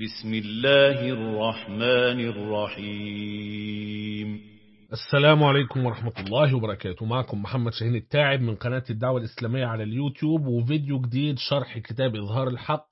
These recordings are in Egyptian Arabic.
بسم الله الرحمن الرحيم السلام عليكم ورحمة الله وبركاته معكم محمد شاهين التاعب من قناة الدعوة الإسلامية على اليوتيوب وفيديو جديد شرح كتاب إظهار الحق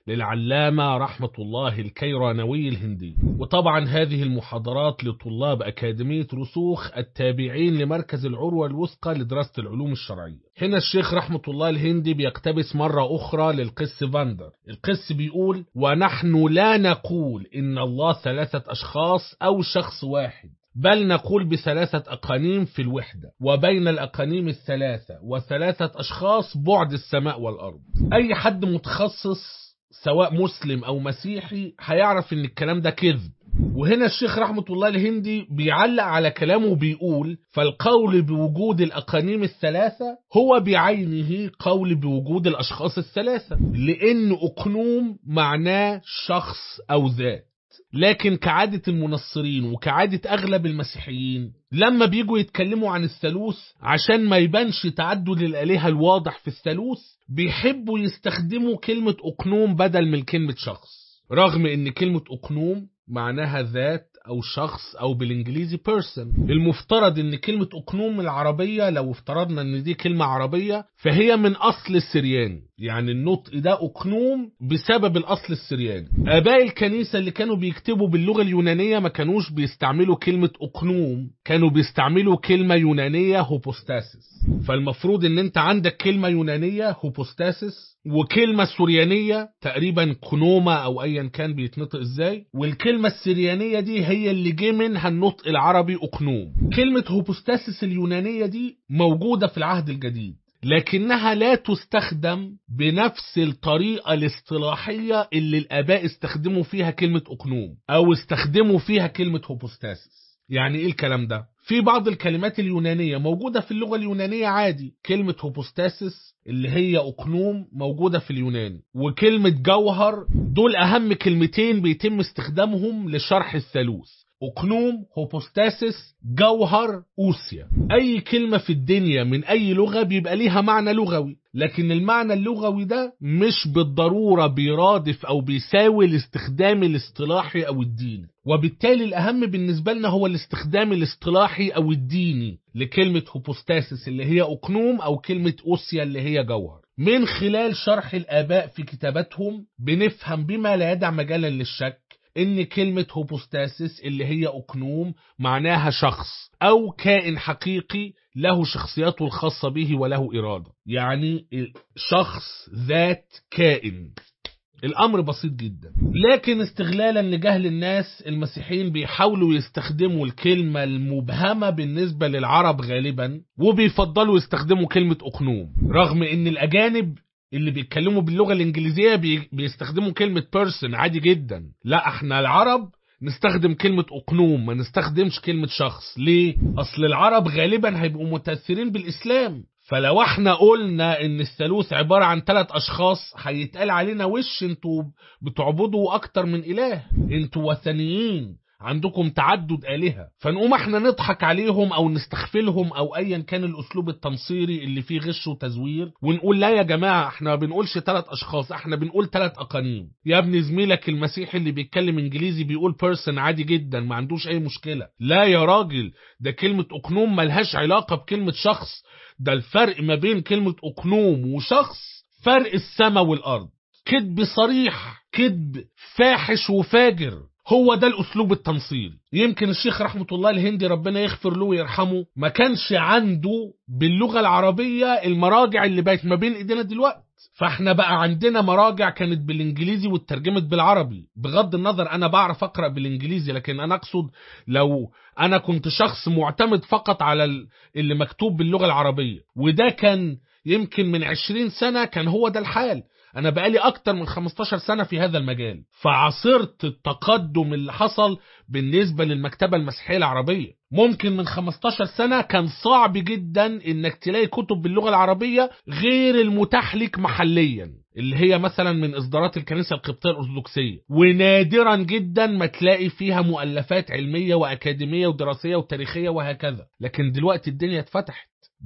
للعلامة رحمة الله الكيرانوي الهندي وطبعا هذه المحاضرات لطلاب أكاديمية رسوخ التابعين لمركز العروة الوثقى لدراسة العلوم الشرعية هنا الشيخ رحمة الله الهندي بيقتبس مرة أخرى للقس فاندر القس بيقول ونحن لا نقول إن الله ثلاثة أشخاص أو شخص واحد بل نقول بثلاثة أقانيم في الوحدة وبين الأقانيم الثلاثة وثلاثة أشخاص بعد السماء والأرض أي حد متخصص سواء مسلم أو مسيحي هيعرف إن الكلام ده كذب وهنا الشيخ رحمة الله الهندي بيعلق على كلامه بيقول فالقول بوجود الأقانيم الثلاثة هو بعينه قول بوجود الأشخاص الثلاثة لأن أقنوم معناه شخص أو ذات لكن كعادة المنصرين وكعادة أغلب المسيحيين لما بيجوا يتكلموا عن الثالوث عشان ما يبانش تعدد الآلهة الواضح في الثالوث بيحبوا يستخدموا كلمة أقنوم بدل من كلمة شخص رغم ان كلمة أقنوم معناها ذات أو شخص أو بالإنجليزي person المفترض إن كلمة أقنوم العربية لو افترضنا إن دي كلمة عربية فهي من أصل السرياني يعني النطق ده أقنوم بسبب الأصل السرياني آباء الكنيسة اللي كانوا بيكتبوا باللغة اليونانية ما كانوش بيستعملوا كلمة أقنوم كانوا بيستعملوا كلمة يونانية هوبوستاسيس فالمفروض إن أنت عندك كلمة يونانية هوبوستاسيس وكلمة سوريانية تقريبا قنومة أو أيا كان بيتنطق إزاي والكلمة السريانية دي هي اللي جه منها النطق العربي أقنوم كلمة هوبوستاسيس اليونانية دي موجودة في العهد الجديد لكنها لا تستخدم بنفس الطريقة الاصطلاحية اللي الآباء استخدموا فيها كلمة أقنوم أو استخدموا فيها كلمة هوبوستاسيس يعني إيه الكلام ده؟ في بعض الكلمات اليونانية موجودة في اللغة اليونانية عادي كلمة هوبوستاسيس اللي هي أقنوم موجودة في اليوناني وكلمة جوهر دول أهم كلمتين بيتم استخدامهم لشرح الثالوث أقنوم هوبوستاسيس جوهر أوسيا أي كلمة في الدنيا من أي لغة بيبقى ليها معنى لغوي لكن المعنى اللغوي ده مش بالضرورة بيرادف أو بيساوي الاستخدام الاصطلاحي أو الديني وبالتالي الأهم بالنسبة لنا هو الاستخدام الاصطلاحي أو الديني لكلمة هوبوستاسيس اللي هي أقنوم أو كلمة أوسيا اللي هي جوهر من خلال شرح الآباء في كتاباتهم بنفهم بما لا يدع مجالا للشك ان كلمة هوبوستاسيس اللي هي أقنوم معناها شخص أو كائن حقيقي له شخصيته الخاصة به وله إرادة يعني شخص ذات كائن الأمر بسيط جدا لكن استغلالا لجهل الناس المسيحيين بيحاولوا يستخدموا الكلمة المبهمة بالنسبة للعرب غالبا وبيفضلوا يستخدموا كلمة أقنوم رغم ان الأجانب اللي بيتكلموا باللغة الإنجليزية بي... بيستخدموا كلمة person عادي جدا لا احنا العرب نستخدم كلمة أقنوم ما نستخدمش كلمة شخص ليه؟ أصل العرب غالبا هيبقوا متأثرين بالإسلام فلو احنا قلنا ان الثالوث عبارة عن ثلاث اشخاص هيتقال علينا وش انتوا بتعبدوا اكتر من اله انتوا وثنيين عندكم تعدد آلهة فنقوم احنا نضحك عليهم او نستخفلهم او ايا كان الاسلوب التنصيري اللي فيه غش وتزوير ونقول لا يا جماعة احنا ما بنقولش ثلاث اشخاص احنا بنقول ثلاث اقانيم يا ابن زميلك المسيحي اللي بيتكلم انجليزي بيقول بيرسون عادي جدا ما عندوش اي مشكلة لا يا راجل ده كلمة اقنوم ملهاش علاقة بكلمة شخص ده الفرق ما بين كلمة اقنوم وشخص فرق السماء والارض كذب صريح كذب فاحش وفاجر هو ده الاسلوب التنصيري يمكن الشيخ رحمة الله الهندي ربنا يغفر له ويرحمه ما كانش عنده باللغة العربية المراجع اللي بقت ما بين ايدينا دلوقتي فاحنا بقى عندنا مراجع كانت بالانجليزي واترجمت بالعربي بغض النظر انا بعرف اقرا بالانجليزي لكن انا اقصد لو انا كنت شخص معتمد فقط على اللي مكتوب باللغة العربية وده كان يمكن من عشرين سنة كان هو ده الحال أنا بقالي أكتر من 15 سنة في هذا المجال فعصرت التقدم اللي حصل بالنسبة للمكتبة المسيحية العربية ممكن من 15 سنة كان صعب جدا إنك تلاقي كتب باللغة العربية غير المتاح لك محليا اللي هي مثلا من إصدارات الكنيسة القبطية الأرثوذكسية ونادرا جدا ما تلاقي فيها مؤلفات علمية وأكاديمية ودراسية وتاريخية وهكذا لكن دلوقتي الدنيا اتفتحت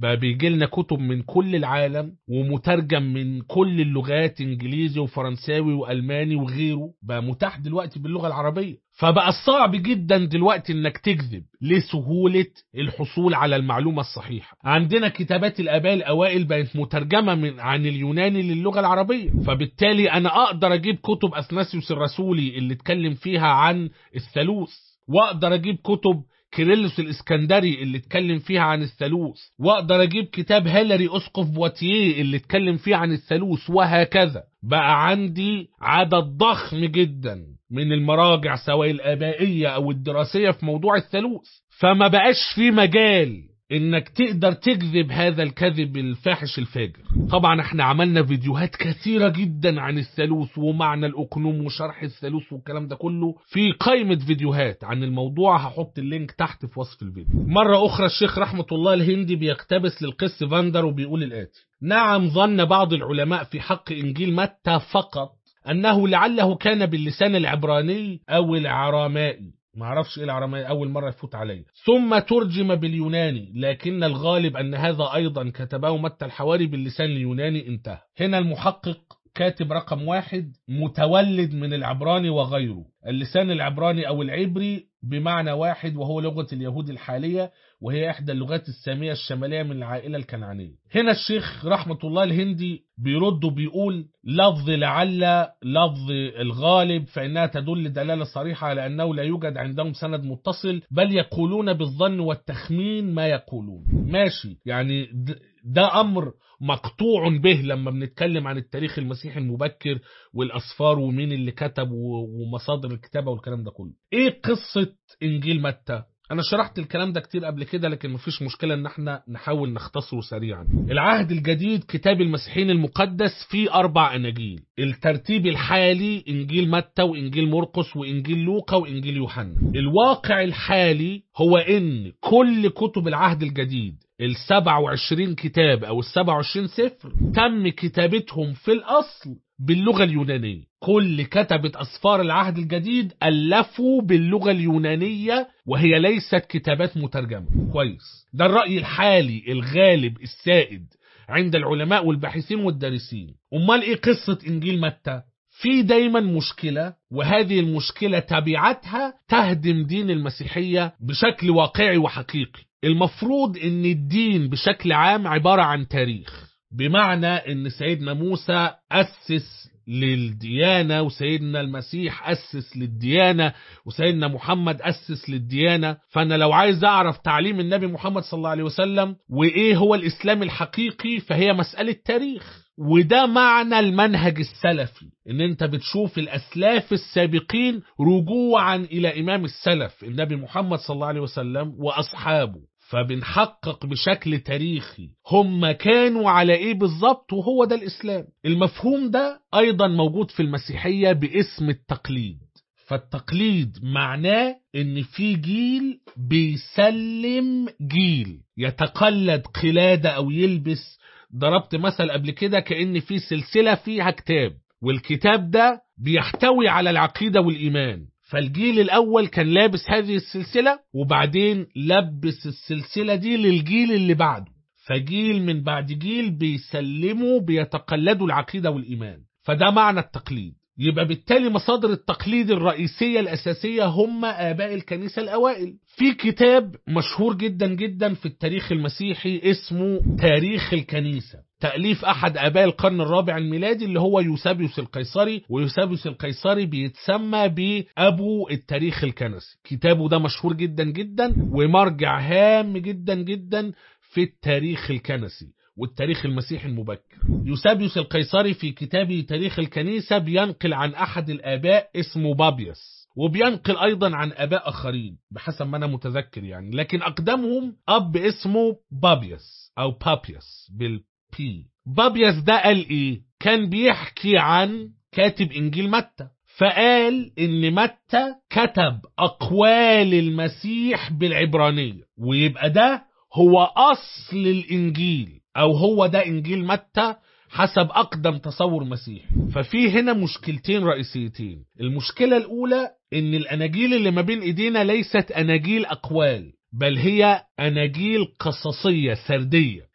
بقى بيجي لنا كتب من كل العالم ومترجم من كل اللغات انجليزي وفرنساوي والماني وغيره بقى متاح دلوقتي باللغه العربيه فبقى صعب جدا دلوقتي انك تكذب لسهوله الحصول على المعلومه الصحيحه عندنا كتابات الاباء الاوائل بقت مترجمه من عن اليوناني للغه العربيه فبالتالي انا اقدر اجيب كتب اثناسيوس الرسولي اللي اتكلم فيها عن الثالوث واقدر اجيب كتب كيرلس الاسكندري اللي اتكلم فيها عن الثالوث واقدر اجيب كتاب هيلاري اسقف بواتيه اللي اتكلم فيه عن الثالوث وهكذا بقى عندي عدد ضخم جدا من المراجع سواء الابائيه او الدراسيه في موضوع الثالوث فما بقاش في مجال انك تقدر تكذب هذا الكذب الفاحش الفاجر طبعا احنا عملنا فيديوهات كثيرة جدا عن الثالوث ومعنى الاقنوم وشرح الثالوث والكلام ده كله في قائمة فيديوهات عن الموضوع هحط اللينك تحت في وصف الفيديو مرة اخرى الشيخ رحمة الله الهندي بيقتبس للقس فاندر وبيقول الاتي نعم ظن بعض العلماء في حق انجيل متى فقط انه لعله كان باللسان العبراني او العرامائي ما اعرفش ايه العرامية اول مرة يفوت عليا ثم ترجم باليوناني لكن الغالب ان هذا ايضا كتبه متى الحواري باللسان اليوناني انتهى هنا المحقق كاتب رقم واحد متولد من العبراني وغيره اللسان العبراني او العبري بمعنى واحد وهو لغة اليهود الحالية وهي إحدى اللغات السامية الشمالية من العائلة الكنعانية هنا الشيخ رحمة الله الهندي بيرد وبيقول لفظ لعل لفظ الغالب فإنها تدل دلالة صريحة على أنه لا يوجد عندهم سند متصل بل يقولون بالظن والتخمين ما يقولون ماشي يعني ده أمر مقطوع به لما بنتكلم عن التاريخ المسيحي المبكر والأسفار ومين اللي كتب ومصادر الكتابة والكلام ده كله ايه قصة انجيل متى انا شرحت الكلام ده كتير قبل كده لكن مفيش مشكله ان احنا نحاول نختصره سريعا العهد الجديد كتاب المسيحيين المقدس فيه اربع اناجيل الترتيب الحالي انجيل متى وانجيل مرقس وانجيل لوقا وانجيل يوحنا الواقع الحالي هو ان كل كتب العهد الجديد ال 27 كتاب او ال 27 سفر تم كتابتهم في الاصل باللغة اليونانية كل كتبة أسفار العهد الجديد ألفوا باللغة اليونانية وهي ليست كتابات مترجمة كويس ده الرأي الحالي الغالب السائد عند العلماء والباحثين والدارسين أمال إيه قصة إنجيل متى؟ في دايما مشكلة وهذه المشكلة تبعاتها تهدم دين المسيحية بشكل واقعي وحقيقي المفروض ان الدين بشكل عام عبارة عن تاريخ بمعنى ان سيدنا موسى أسس للديانة وسيدنا المسيح أسس للديانة وسيدنا محمد أسس للديانة فأنا لو عايز أعرف تعليم النبي محمد صلى الله عليه وسلم وإيه هو الإسلام الحقيقي فهي مسألة تاريخ وده معنى المنهج السلفي ان انت بتشوف الاسلاف السابقين رجوعا الى امام السلف النبي محمد صلى الله عليه وسلم واصحابه فبنحقق بشكل تاريخي هم كانوا على ايه بالظبط وهو ده الاسلام المفهوم ده ايضا موجود في المسيحية باسم التقليد فالتقليد معناه ان في جيل بيسلم جيل يتقلد قلادة او يلبس ضربت مثل قبل كده كأن في سلسلة فيها كتاب والكتاب ده بيحتوي على العقيدة والإيمان فالجيل الأول كان لابس هذه السلسلة وبعدين لبس السلسلة دي للجيل اللي بعده فجيل من بعد جيل بيسلموا بيتقلدوا العقيدة والإيمان فده معنى التقليد يبقى بالتالي مصادر التقليد الرئيسية الأساسية هم آباء الكنيسة الأوائل في كتاب مشهور جدا جدا في التاريخ المسيحي اسمه تاريخ الكنيسة تأليف أحد آباء القرن الرابع الميلادي اللي هو يوسابيوس القيصري ويوسابيوس القيصري بيتسمى بأبو التاريخ الكنسي كتابه ده مشهور جدا جدا ومرجع هام جدا جدا في التاريخ الكنسي والتاريخ المسيحي المبكر يوسابيوس القيصري في كتابه تاريخ الكنيسة بينقل عن أحد الآباء اسمه بابيوس وبينقل أيضا عن آباء آخرين بحسب ما أنا متذكر يعني لكن أقدمهم أب اسمه بابيوس أو بابيوس بالبي بابيوس ده قال إيه؟ كان بيحكي عن كاتب إنجيل متى فقال إن متى كتب أقوال المسيح بالعبرانية ويبقى ده هو أصل الإنجيل أو هو ده إنجيل متى حسب أقدم تصور مسيحي ففي هنا مشكلتين رئيسيتين المشكلة الأولى إن الأناجيل اللي ما بين إيدينا ليست أناجيل أقوال بل هي أناجيل قصصية سردية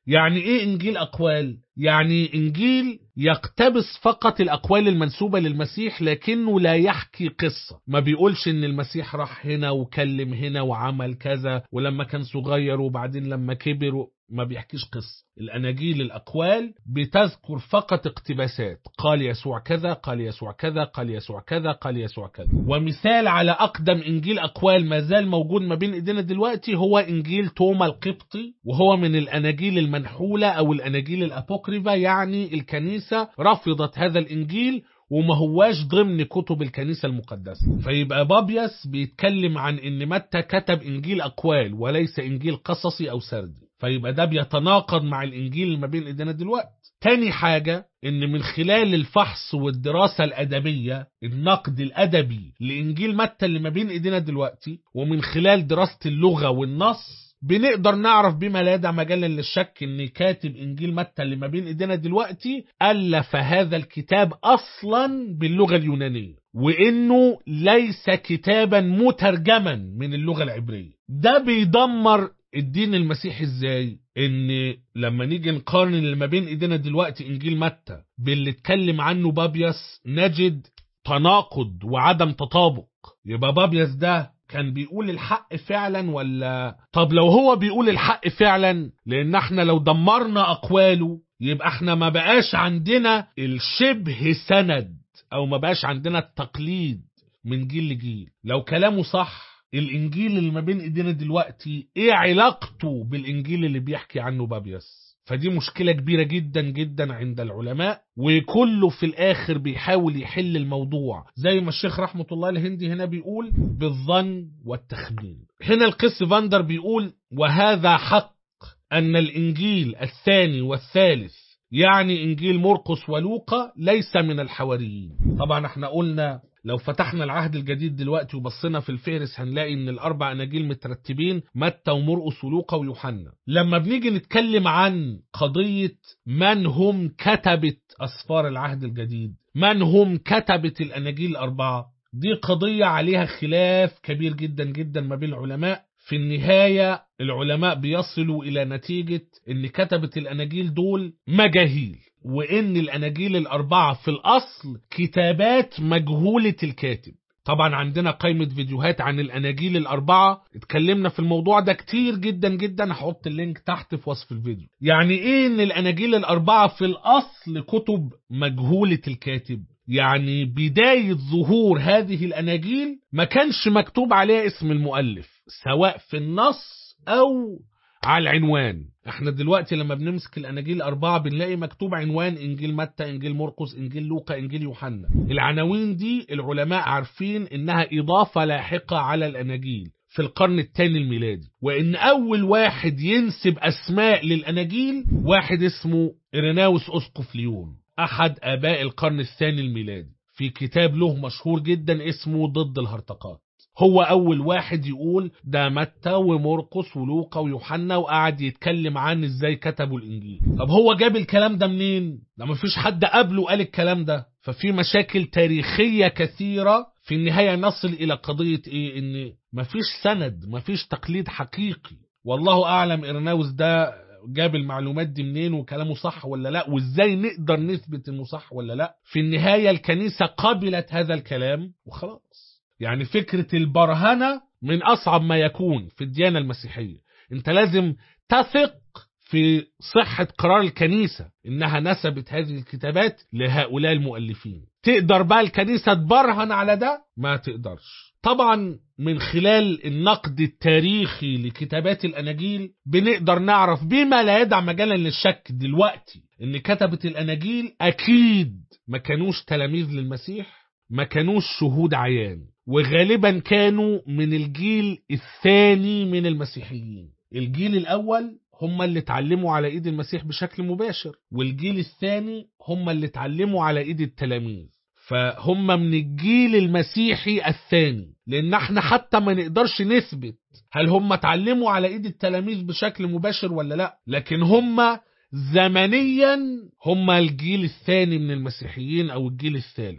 يعني ايه انجيل اقوال يعني انجيل يقتبس فقط الاقوال المنسوبه للمسيح لكنه لا يحكي قصه ما بيقولش ان المسيح راح هنا وكلم هنا وعمل كذا ولما كان صغير وبعدين لما كبر ما بيحكيش قصة الأناجيل الأقوال بتذكر فقط اقتباسات قال يسوع كذا قال يسوع كذا قال يسوع كذا قال يسوع كذا ومثال على أقدم إنجيل أقوال ما زال موجود ما بين إيدينا دلوقتي هو إنجيل توما القبطي وهو من الأناجيل المنحولة أو الأناجيل الأبوكريفا يعني الكنيسة رفضت هذا الإنجيل وما هواش ضمن كتب الكنيسة المقدسة فيبقى بابيس بيتكلم عن ان متى كتب انجيل اقوال وليس انجيل قصصي او سردي فيبقى ده بيتناقض مع الانجيل اللي ما بين ايدينا دلوقتي تاني حاجة ان من خلال الفحص والدراسة الادبية النقد الادبي لانجيل متى اللي ما بين ايدينا دلوقتي ومن خلال دراسة اللغة والنص بنقدر نعرف بما لا يدع مجالا للشك ان كاتب انجيل متى اللي ما بين ايدينا دلوقتي الف هذا الكتاب اصلا باللغه اليونانيه وانه ليس كتابا مترجما من اللغه العبريه ده بيدمر الدين المسيحي ازاي ان لما نيجي نقارن اللي ما بين ايدينا دلوقتي انجيل متى باللي اتكلم عنه بابيس نجد تناقض وعدم تطابق يبقى بابيس ده كان بيقول الحق فعلا ولا طب لو هو بيقول الحق فعلا لان احنا لو دمرنا اقواله يبقى احنا ما بقاش عندنا الشبه سند او ما بقاش عندنا التقليد من جيل لجيل لو كلامه صح الانجيل اللي ما بين ايدينا دلوقتي ايه علاقته بالانجيل اللي بيحكي عنه بابيس فدي مشكلة كبيرة جدا جدا عند العلماء وكله في الآخر بيحاول يحل الموضوع زي ما الشيخ رحمة الله الهندي هنا بيقول بالظن والتخمين هنا القس فاندر بيقول وهذا حق أن الإنجيل الثاني والثالث يعني إنجيل مرقس ولوقا ليس من الحواريين طبعا احنا قلنا لو فتحنا العهد الجديد دلوقتي وبصينا في الفهرس هنلاقي ان الاربع اناجيل مترتبين متى ومرقس ولوقا ويوحنا لما بنيجي نتكلم عن قضيه من هم كتبه اسفار العهد الجديد من هم كتبه الاناجيل الاربعه دي قضيه عليها خلاف كبير جدا جدا ما بين العلماء في النهايه العلماء بيصلوا الى نتيجه ان كتبه الاناجيل دول مجاهيل وان الاناجيل الاربعه في الاصل كتابات مجهوله الكاتب طبعا عندنا قائمة فيديوهات عن الأناجيل الأربعة اتكلمنا في الموضوع ده كتير جدا جدا هحط اللينك تحت في وصف الفيديو يعني ايه ان الأناجيل الأربعة في الأصل كتب مجهولة الكاتب يعني بداية ظهور هذه الأناجيل ما كانش مكتوب عليها اسم المؤلف سواء في النص أو على العنوان احنا دلوقتي لما بنمسك الاناجيل الاربعه بنلاقي مكتوب عنوان انجيل متى انجيل مرقس انجيل لوقا انجيل يوحنا العناوين دي العلماء عارفين انها اضافه لاحقه على الاناجيل في القرن الثاني الميلادي وان اول واحد ينسب اسماء للاناجيل واحد اسمه إريناوس اسقف ليون احد اباء القرن الثاني الميلادي في كتاب له مشهور جدا اسمه ضد الهرطقات هو أول واحد يقول ده متى ومرقس ولوقا ويوحنا وقعد يتكلم عن ازاي كتبوا الإنجيل طب هو جاب الكلام ده منين؟ ده مفيش حد قبله قال الكلام ده ففي مشاكل تاريخية كثيرة في النهاية نصل إلى قضية إيه؟ إن مفيش سند مفيش تقليد حقيقي والله أعلم إرناوس ده جاب المعلومات دي منين وكلامه صح ولا لا وازاي نقدر نثبت انه صح ولا لا في النهاية الكنيسة قبلت هذا الكلام وخلاص يعني فكرة البرهنة من أصعب ما يكون في الديانة المسيحية أنت لازم تثق في صحة قرار الكنيسة إنها نسبت هذه الكتابات لهؤلاء المؤلفين تقدر بقى الكنيسة تبرهن على ده؟ ما تقدرش طبعا من خلال النقد التاريخي لكتابات الأناجيل بنقدر نعرف بما لا يدع مجالا للشك دلوقتي إن كتبة الأناجيل أكيد ما كانوش تلاميذ للمسيح ما كانوش شهود عيان وغالبا كانوا من الجيل الثاني من المسيحيين الجيل الأول هم اللي اتعلموا على ايد المسيح بشكل مباشر والجيل الثاني هم اللي اتعلموا على ايد التلاميذ فهم من الجيل المسيحي الثاني لان احنا حتى ما نقدرش نثبت هل هم اتعلموا على ايد التلاميذ بشكل مباشر ولا لا لكن هم زمنيا هم الجيل الثاني من المسيحيين او الجيل الثالث في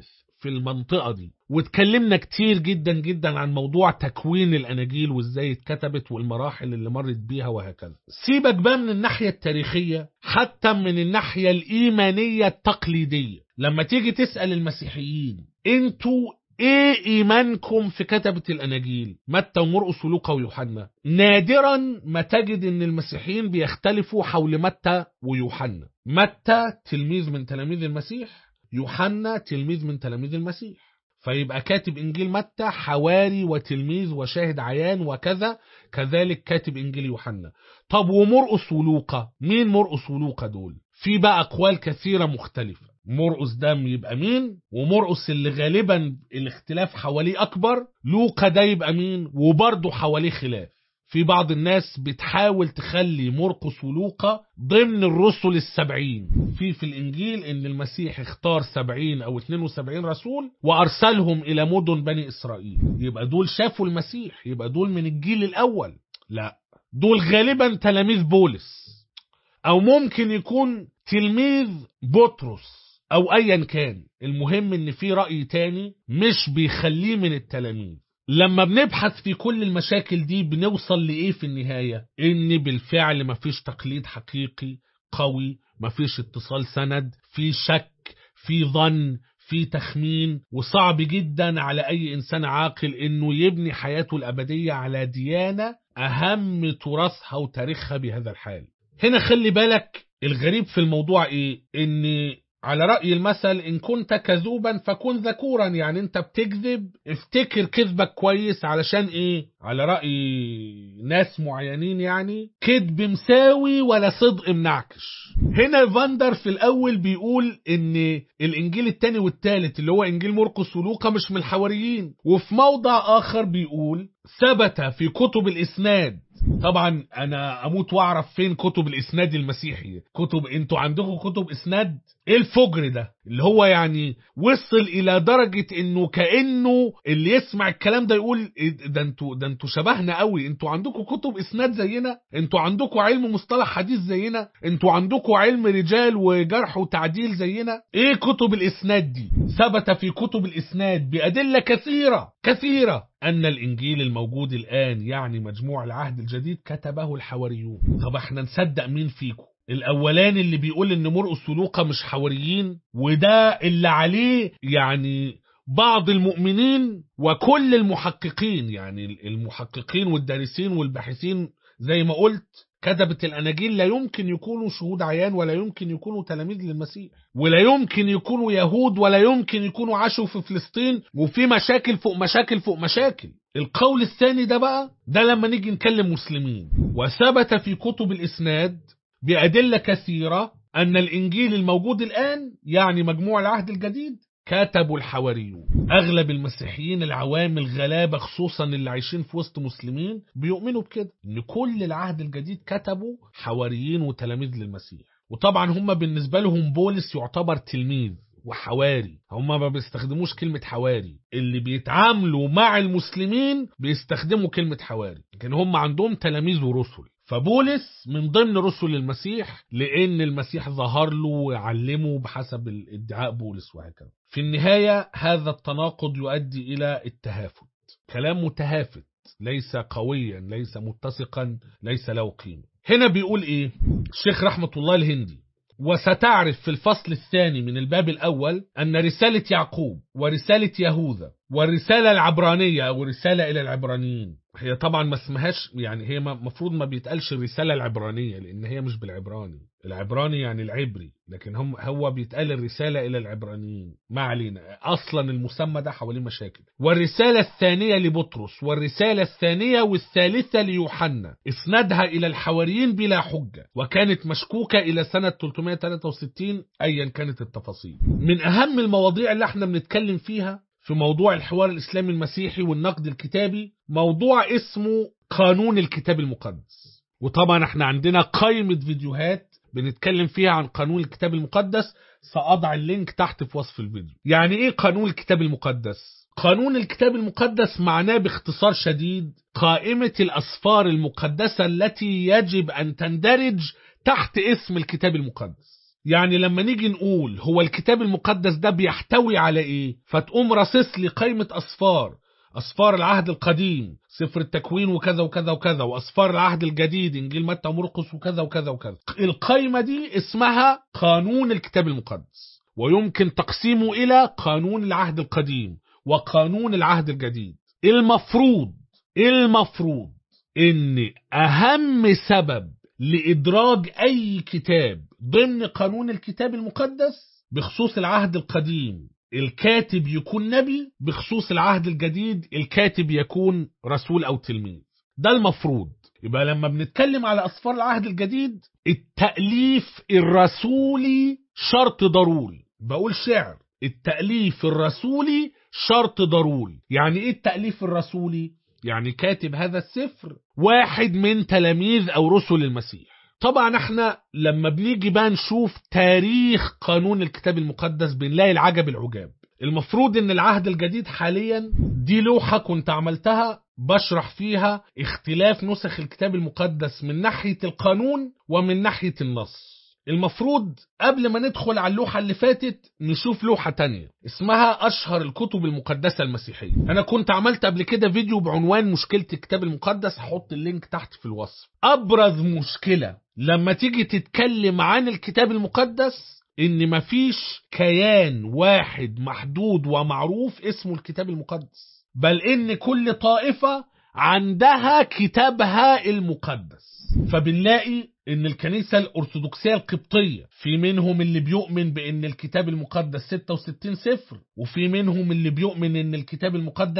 في المنطقة دي واتكلمنا كتير جدا جدا عن موضوع تكوين الأناجيل وإزاي اتكتبت والمراحل اللي مرت بيها وهكذا سيبك بقى من الناحية التاريخية حتى من الناحية الإيمانية التقليدية لما تيجي تسأل المسيحيين انتوا ايه ايمانكم في كتبة الاناجيل متى ومرقس ولوقا ويوحنا نادرا ما تجد ان المسيحيين بيختلفوا حول متى ويوحنا متى تلميذ من تلاميذ المسيح يوحنا تلميذ من تلاميذ المسيح فيبقى كاتب انجيل متى حواري وتلميذ وشاهد عيان وكذا كذلك كاتب انجيل يوحنا طب ومرقس ولوقا مين مرقس ولوقا دول في بقى اقوال كثيره مختلفه مرقس ده يبقى مين ومرقس اللي غالبا الاختلاف حواليه اكبر لوقا ده يبقى مين وبرضه حواليه خلاف في بعض الناس بتحاول تخلي مرقس ولوقا ضمن الرسل السبعين في في الإنجيل إن المسيح اختار سبعين أو 72 رسول وأرسلهم إلى مدن بني إسرائيل يبقى دول شافوا المسيح يبقى دول من الجيل الأول لا دول غالبا تلاميذ بولس أو ممكن يكون تلميذ بطرس أو أيا كان المهم إن في رأي تاني مش بيخليه من التلاميذ لما بنبحث في كل المشاكل دي بنوصل لإيه في النهاية إن بالفعل مفيش تقليد حقيقي قوي مفيش اتصال سند في شك في ظن في تخمين وصعب جدا على أي إنسان عاقل إنه يبني حياته الأبدية على ديانة أهم تراثها وتاريخها بهذا الحال هنا خلي بالك الغريب في الموضوع إيه إن على رأي المثل إن كنت كذوبا فكن ذكورا يعني أنت بتكذب افتكر كذبك كويس علشان إيه على رأي ناس معينين يعني كذب مساوي ولا صدق منعكش هنا فاندر في الأول بيقول إن الإنجيل التاني والتالت اللي هو إنجيل مرقس ولوقا مش من الحواريين وفي موضع آخر بيقول ثبت في كتب الإسناد طبعا انا اموت واعرف فين كتب الاسناد المسيحي كتب انتوا عندكم كتب اسناد ايه الفجر ده اللي هو يعني وصل الى درجة انه كأنه اللي يسمع الكلام ده يقول ده انتوا ده انتوا شبهنا قوي انتوا عندكم كتب اسناد زينا انتوا عندكم علم مصطلح حديث زينا انتوا عندكم علم رجال وجرح وتعديل زينا ايه كتب الاسناد دي ثبت في كتب الاسناد بادلة كثيرة كثيرة أن الإنجيل الموجود الآن يعني مجموع العهد الجديد كتبه الحواريون طب احنا نصدق مين فيكم الأولاني اللي بيقول إن مرقس ولوقا مش حواريين وده اللي عليه يعني بعض المؤمنين وكل المحققين يعني المحققين والدارسين والباحثين زي ما قلت كتبت الأناجيل لا يمكن يكونوا شهود عيان ولا يمكن يكونوا تلاميذ للمسيح ولا يمكن يكونوا يهود ولا يمكن يكونوا عاشوا في فلسطين وفي مشاكل فوق مشاكل فوق مشاكل القول الثاني ده بقى ده لما نيجي نكلم مسلمين وثبت في كتب الإسناد بأدلة كثيرة أن الإنجيل الموجود الآن يعني مجموع العهد الجديد كتبوا الحواريون أغلب المسيحيين العوام الغلابة خصوصا اللي عايشين في وسط مسلمين بيؤمنوا بكده إن كل العهد الجديد كتبوا حواريين وتلاميذ للمسيح وطبعا هم بالنسبة لهم بولس يعتبر تلميذ وحواري هم ما بيستخدموش كلمة حواري اللي بيتعاملوا مع المسلمين بيستخدموا كلمة حواري لكن هم عندهم تلاميذ ورسل فبولس من ضمن رسل المسيح لأن المسيح ظهر له وعلمه بحسب ادعاء بولس وهكذا في النهاية هذا التناقض يؤدي إلى التهافت كلام متهافت ليس قويا ليس متسقا ليس له قيمة هنا بيقول إيه الشيخ رحمة الله الهندي وستعرف في الفصل الثاني من الباب الأول أن رسالة يعقوب ورسالة يهوذا والرسالة العبرانية أو رسالة إلى العبرانيين هي طبعا ما اسمهاش يعني هي مفروض ما بيتقالش الرسالة العبرانية لأن هي مش بالعبراني العبراني يعني العبري لكن هم هو بيتقال الرسالة إلى العبرانيين ما علينا أصلا المسمى ده حواليه مشاكل والرسالة الثانية لبطرس والرسالة الثانية والثالثة ليوحنا اسندها إلى الحواريين بلا حجة وكانت مشكوكة إلى سنة 363 أيا كانت التفاصيل من أهم المواضيع اللي احنا بنتكلم فيها في موضوع الحوار الإسلامي المسيحي والنقد الكتابي موضوع اسمه قانون الكتاب المقدس وطبعا احنا عندنا قائمة فيديوهات بنتكلم فيها عن قانون الكتاب المقدس سأضع اللينك تحت في وصف الفيديو يعني ايه قانون الكتاب المقدس قانون الكتاب المقدس معناه باختصار شديد قائمة الأسفار المقدسة التي يجب أن تندرج تحت اسم الكتاب المقدس يعني لما نيجي نقول هو الكتاب المقدس ده بيحتوي على ايه فتقوم راصص لي قائمة أصفار أصفار العهد القديم سفر التكوين وكذا وكذا وكذا وأصفار العهد الجديد إنجيل متى ومرقس وكذا وكذا وكذا القائمة دي اسمها قانون الكتاب المقدس ويمكن تقسيمه إلى قانون العهد القديم وقانون العهد الجديد المفروض المفروض ان اهم سبب لادراج اي كتاب ضمن قانون الكتاب المقدس بخصوص العهد القديم الكاتب يكون نبي بخصوص العهد الجديد الكاتب يكون رسول او تلميذ ده المفروض يبقى لما بنتكلم على اسفار العهد الجديد التأليف الرسولي شرط ضروري بقول شعر التأليف الرسولي شرط ضروري يعني ايه التأليف الرسولي يعني كاتب هذا السفر واحد من تلاميذ او رسل المسيح طبعا احنا لما بنيجي بقى نشوف تاريخ قانون الكتاب المقدس بنلاقي العجب العجاب المفروض ان العهد الجديد حاليا دي لوحة كنت عملتها بشرح فيها اختلاف نسخ الكتاب المقدس من ناحية القانون ومن ناحية النص المفروض قبل ما ندخل على اللوحة اللي فاتت نشوف لوحة تانية اسمها أشهر الكتب المقدسة المسيحية أنا كنت عملت قبل كده فيديو بعنوان مشكلة الكتاب المقدس هحط اللينك تحت في الوصف أبرز مشكلة لما تيجي تتكلم عن الكتاب المقدس إن مفيش كيان واحد محدود ومعروف اسمه الكتاب المقدس بل إن كل طائفة عندها كتابها المقدس فبنلاقي ان الكنيسة الارثوذكسية القبطية في منهم اللي بيؤمن بان الكتاب المقدس 66 سفر وفي منهم اللي بيؤمن ان الكتاب المقدس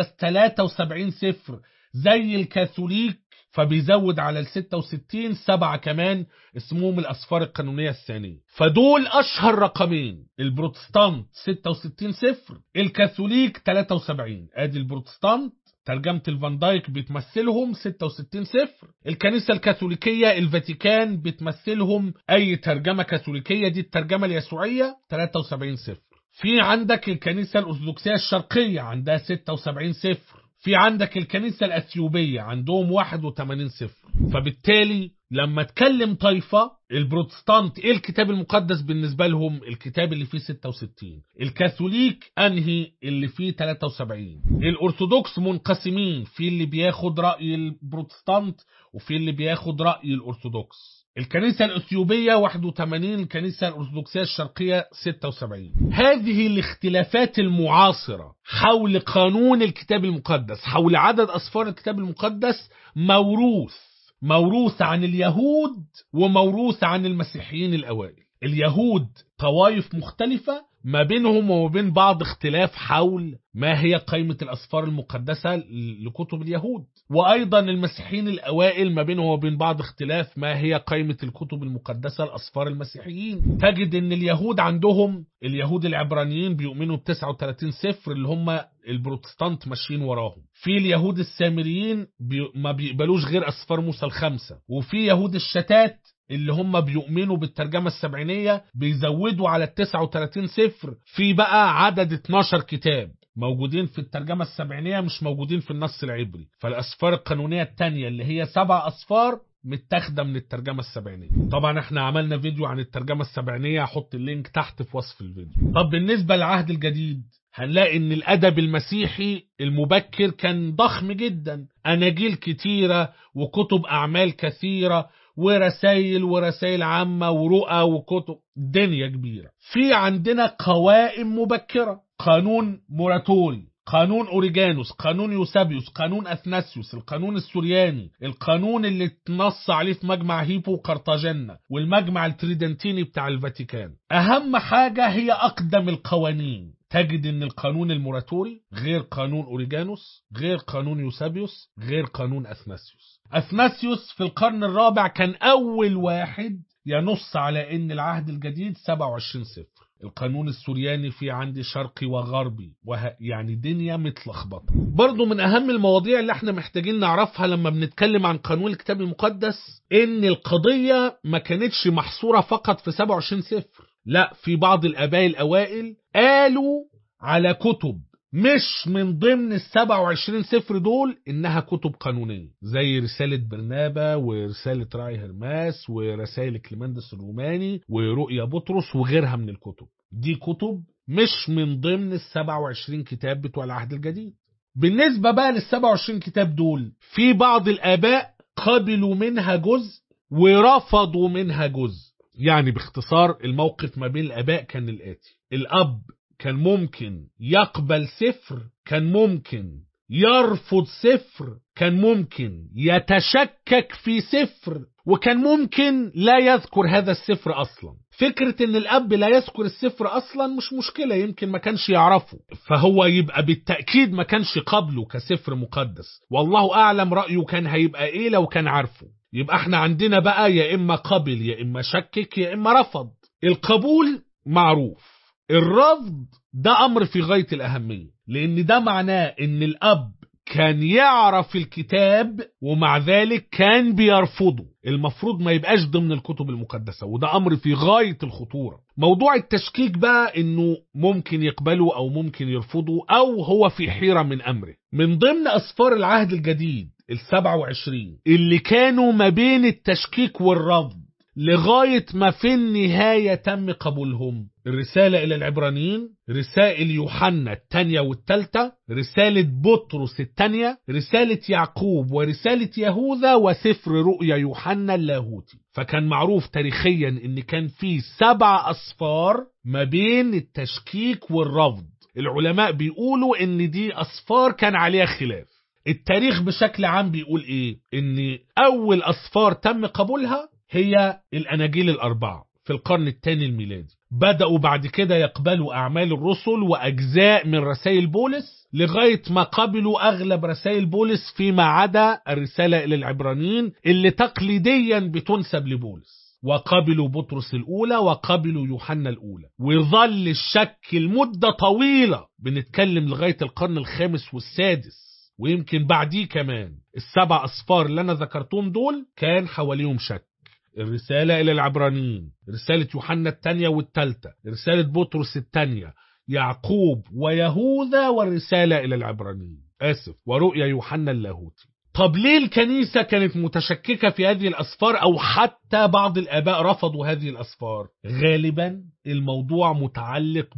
73 سفر زي الكاثوليك فبيزود على ال 66 سبعة كمان اسمهم الأسفار القانونية الثانية فدول أشهر رقمين البروتستانت 66 سفر الكاثوليك 73 ادي البروتستانت ترجمة الفان دايك بتمثلهم 66 صفر الكنيسة الكاثوليكية الفاتيكان بتمثلهم أي ترجمة كاثوليكية دي الترجمة اليسوعية 73 صفر في عندك الكنيسة الأرثوذكسية الشرقية عندها 76 صفر في عندك الكنيسة الأثيوبية عندهم 81 صفر فبالتالي لما تكلم طائفة البروتستانت ايه الكتاب المقدس بالنسبة لهم الكتاب اللي فيه 66 الكاثوليك انهي اللي فيه 73 الارثوذكس منقسمين في اللي بياخد رأي البروتستانت وفي اللي بياخد رأي الارثوذكس الكنيسة الأثيوبية 81 الكنيسة الأرثوذكسية الشرقية 76 هذه الاختلافات المعاصرة حول قانون الكتاب المقدس حول عدد أسفار الكتاب المقدس موروث موروث عن اليهود وموروث عن المسيحيين الأوائل اليهود طوائف مختلفة ما بينهم وما بين بعض اختلاف حول ما هي قائمة الأسفار المقدسة لكتب اليهود وأيضا المسيحيين الأوائل ما بينهم وما بين بعض اختلاف ما هي قائمة الكتب المقدسة لأسفار المسيحيين تجد أن اليهود عندهم اليهود العبرانيين بيؤمنوا ب 39 سفر اللي هم البروتستانت ماشيين وراهم في اليهود السامريين بي ما بيقبلوش غير أسفار موسى الخمسة وفي يهود الشتات اللي هم بيؤمنوا بالترجمة السبعينية بيزودوا على ال 39 سفر في بقى عدد 12 كتاب موجودين في الترجمة السبعينية مش موجودين في النص العبري فالأسفار القانونية التانية اللي هي سبع أسفار متاخده من الترجمة السبعينية طبعا احنا عملنا فيديو عن الترجمة السبعينية هحط اللينك تحت في وصف الفيديو طب بالنسبة للعهد الجديد هنلاقي ان الادب المسيحي المبكر كان ضخم جدا اناجيل كتيرة وكتب اعمال كثيرة ورسائل ورسائل عامة ورؤى وكتب دنيا كبيرة في عندنا قوائم مبكرة قانون موراتوري قانون اوريجانوس قانون يوسابيوس قانون اثناسيوس القانون السورياني القانون اللي اتنص عليه في مجمع هيبو وقرطاجنة والمجمع التريدنتيني بتاع الفاتيكان اهم حاجة هي اقدم القوانين تجد ان القانون الموراتوري غير قانون اوريجانوس غير قانون يوسابيوس غير قانون اثناسيوس اثناسيوس في القرن الرابع كان اول واحد ينص على ان العهد الجديد 27 صفر القانون السورياني في عندي شرقي وغربي وه... يعني دنيا متلخبطه برضو من اهم المواضيع اللي احنا محتاجين نعرفها لما بنتكلم عن قانون الكتاب المقدس ان القضيه ما كانتش محصوره فقط في 27 صفر لا في بعض الاباء الاوائل قالوا على كتب مش من ضمن ال 27 سفر دول إنها كتب قانونية زي رسالة برنابا ورسالة راعي هرماس ورسائل كليماندس الروماني ورؤيا بطرس وغيرها من الكتب دي كتب مش من ضمن ال 27 كتاب بتوع العهد الجديد بالنسبة بقى لل 27 كتاب دول في بعض الآباء قبلوا منها جزء ورفضوا منها جزء يعني باختصار الموقف ما بين الآباء كان الآتي الأب كان ممكن يقبل سفر كان ممكن يرفض سفر كان ممكن يتشكك في سفر وكان ممكن لا يذكر هذا السفر أصلا فكرة ان الاب لا يذكر السفر اصلا مش مشكلة يمكن ما كانش يعرفه فهو يبقى بالتأكيد ما كانش قبله كسفر مقدس والله اعلم رأيه كان هيبقى ايه لو كان عارفه يبقى احنا عندنا بقى يا اما قبل يا اما شكك يا اما رفض القبول معروف الرفض ده امر في غاية الاهمية لان ده معناه ان الاب كان يعرف الكتاب ومع ذلك كان بيرفضه المفروض ما يبقاش ضمن الكتب المقدسة وده أمر في غاية الخطورة موضوع التشكيك بقى إنه ممكن يقبله أو ممكن يرفضه أو هو في حيرة من أمره من ضمن أسفار العهد الجديد السبعة وعشرين اللي كانوا ما بين التشكيك والرفض لغاية ما في النهاية تم قبولهم الرسالة إلى العبرانيين رسائل يوحنا الثانية والثالثة رسالة بطرس الثانية رسالة يعقوب ورسالة يهوذا وسفر رؤيا يوحنا اللاهوتي فكان معروف تاريخيا ان كان في سبع أصفار ما بين التشكيك والرفض العلماء بيقولوا ان دي أصفار كان عليها خلاف التاريخ بشكل عام بيقول ايه ان اول أصفار تم قبولها هي الأناجيل الأربعة في القرن الثاني الميلادي بدأوا بعد كده يقبلوا أعمال الرسل وأجزاء من رسائل بولس لغاية ما قبلوا أغلب رسائل بولس فيما عدا الرسالة إلى العبرانيين اللي تقليديا بتنسب لبولس وقبلوا بطرس الأولى وقبلوا يوحنا الأولى وظل الشك المدة طويلة بنتكلم لغاية القرن الخامس والسادس ويمكن بعديه كمان السبع أصفار اللي أنا ذكرتهم دول كان حواليهم شك الرسالة إلى العبرانيين رسالة يوحنا الثانية والثالثة رسالة بطرس الثانية يعقوب ويهوذا والرسالة إلى العبرانيين آسف ورؤيا يوحنا اللاهوتي طب ليه الكنيسة كانت متشككة في هذه الأسفار أو حتى بعض الآباء رفضوا هذه الأسفار غالبا الموضوع متعلق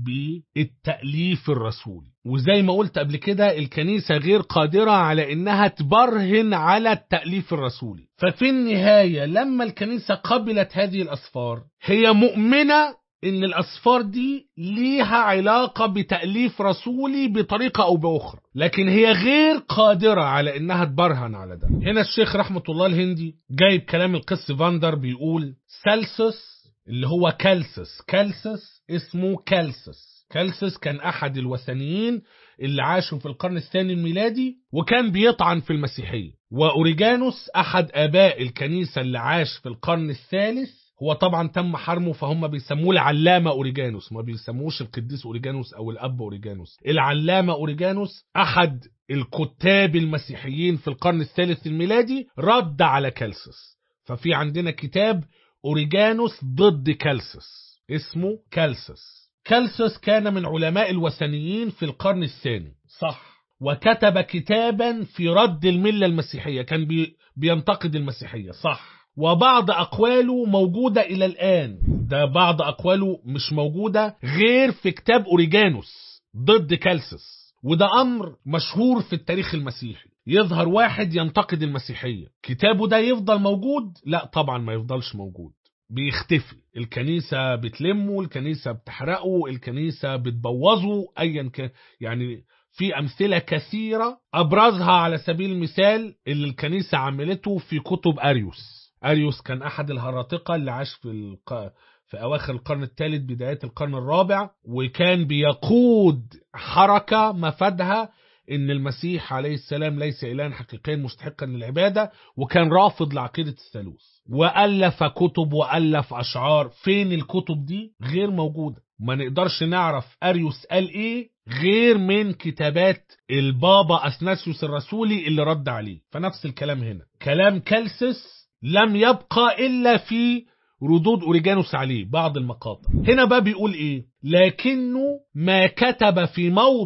بالتأليف الرسولي وزي ما قلت قبل كده الكنيسة غير قادرة على إنها تبرهن على التأليف الرسولي ففي النهاية لما الكنيسة قبلت هذه الأسفار هي مؤمنة ان الاسفار دي ليها علاقة بتأليف رسولي بطريقة او باخرى لكن هي غير قادرة على انها تبرهن على ده هنا الشيخ رحمة الله الهندي جايب كلام القس فاندر بيقول سلسس اللي هو كالسس كالسس اسمه كالسس كالسس كان احد الوثنيين اللي عاشوا في القرن الثاني الميلادي وكان بيطعن في المسيحية وأوريجانوس أحد آباء الكنيسة اللي عاش في القرن الثالث هو طبعا تم حرمه فهم بيسموه العلامة أوريجانوس ما بيسموش القديس أوريجانوس أو الأب أوريجانوس العلامة أوريجانوس أحد الكتاب المسيحيين في القرن الثالث الميلادي رد على كالسس ففي عندنا كتاب أوريجانوس ضد كالسس اسمه كالسس كالسس كان من علماء الوثنيين في القرن الثاني صح وكتب كتابا في رد الملة المسيحية كان بي بينتقد المسيحية صح وبعض أقواله موجودة إلى الآن ده بعض أقواله مش موجودة غير في كتاب أوريجانوس ضد كالسس وده أمر مشهور في التاريخ المسيحي يظهر واحد ينتقد المسيحية كتابه ده يفضل موجود لا طبعا ما يفضلش موجود بيختفي الكنيسة بتلمه الكنيسة بتحرقه الكنيسة بتبوظه أيا كان يعني في أمثلة كثيرة أبرزها على سبيل المثال اللي الكنيسة عملته في كتب أريوس أريوس كان أحد الهراطقة اللي عاش في الق... في أواخر القرن الثالث بدايات القرن الرابع وكان بيقود حركة مفادها إن المسيح عليه السلام ليس إلها حقيقيا مستحقا للعبادة وكان رافض لعقيدة الثالوث وألف كتب وألف أشعار فين الكتب دي غير موجودة ما نقدرش نعرف أريوس قال إيه غير من كتابات البابا أثناسيوس الرسولي اللي رد عليه فنفس الكلام هنا كلام كالسس لم يبقى إلا في ردود أوريجانوس عليه بعض المقاطع هنا بقى بيقول إيه لكنه ما كتب في موضع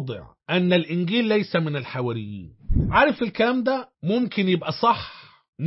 أن الإنجيل ليس من الحواريين عارف الكلام ده ممكن يبقى صح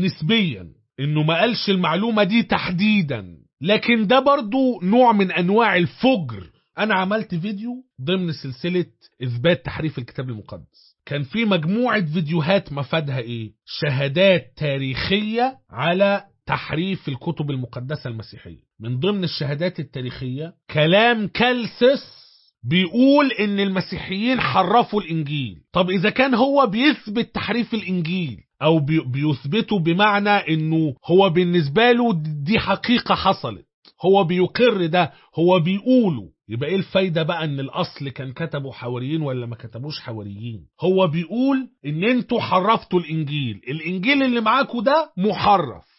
نسبيا إنه ما قالش المعلومة دي تحديدا لكن ده برضو نوع من أنواع الفجر أنا عملت فيديو ضمن سلسلة إثبات تحريف الكتاب المقدس كان في مجموعة فيديوهات مفادها إيه شهادات تاريخية على تحريف الكتب المقدسة المسيحية من ضمن الشهادات التاريخية كلام كالسس بيقول ان المسيحيين حرفوا الانجيل طب اذا كان هو بيثبت تحريف الانجيل او بي- بيثبته بمعنى انه هو بالنسبة له دي حقيقة حصلت هو بيقر ده هو بيقوله يبقى ايه الفايدة بقى ان الاصل كان كتبوا حواريين ولا ما كتبوش حواريين هو بيقول ان انتوا حرفتوا الانجيل الانجيل اللي معاكوا ده محرف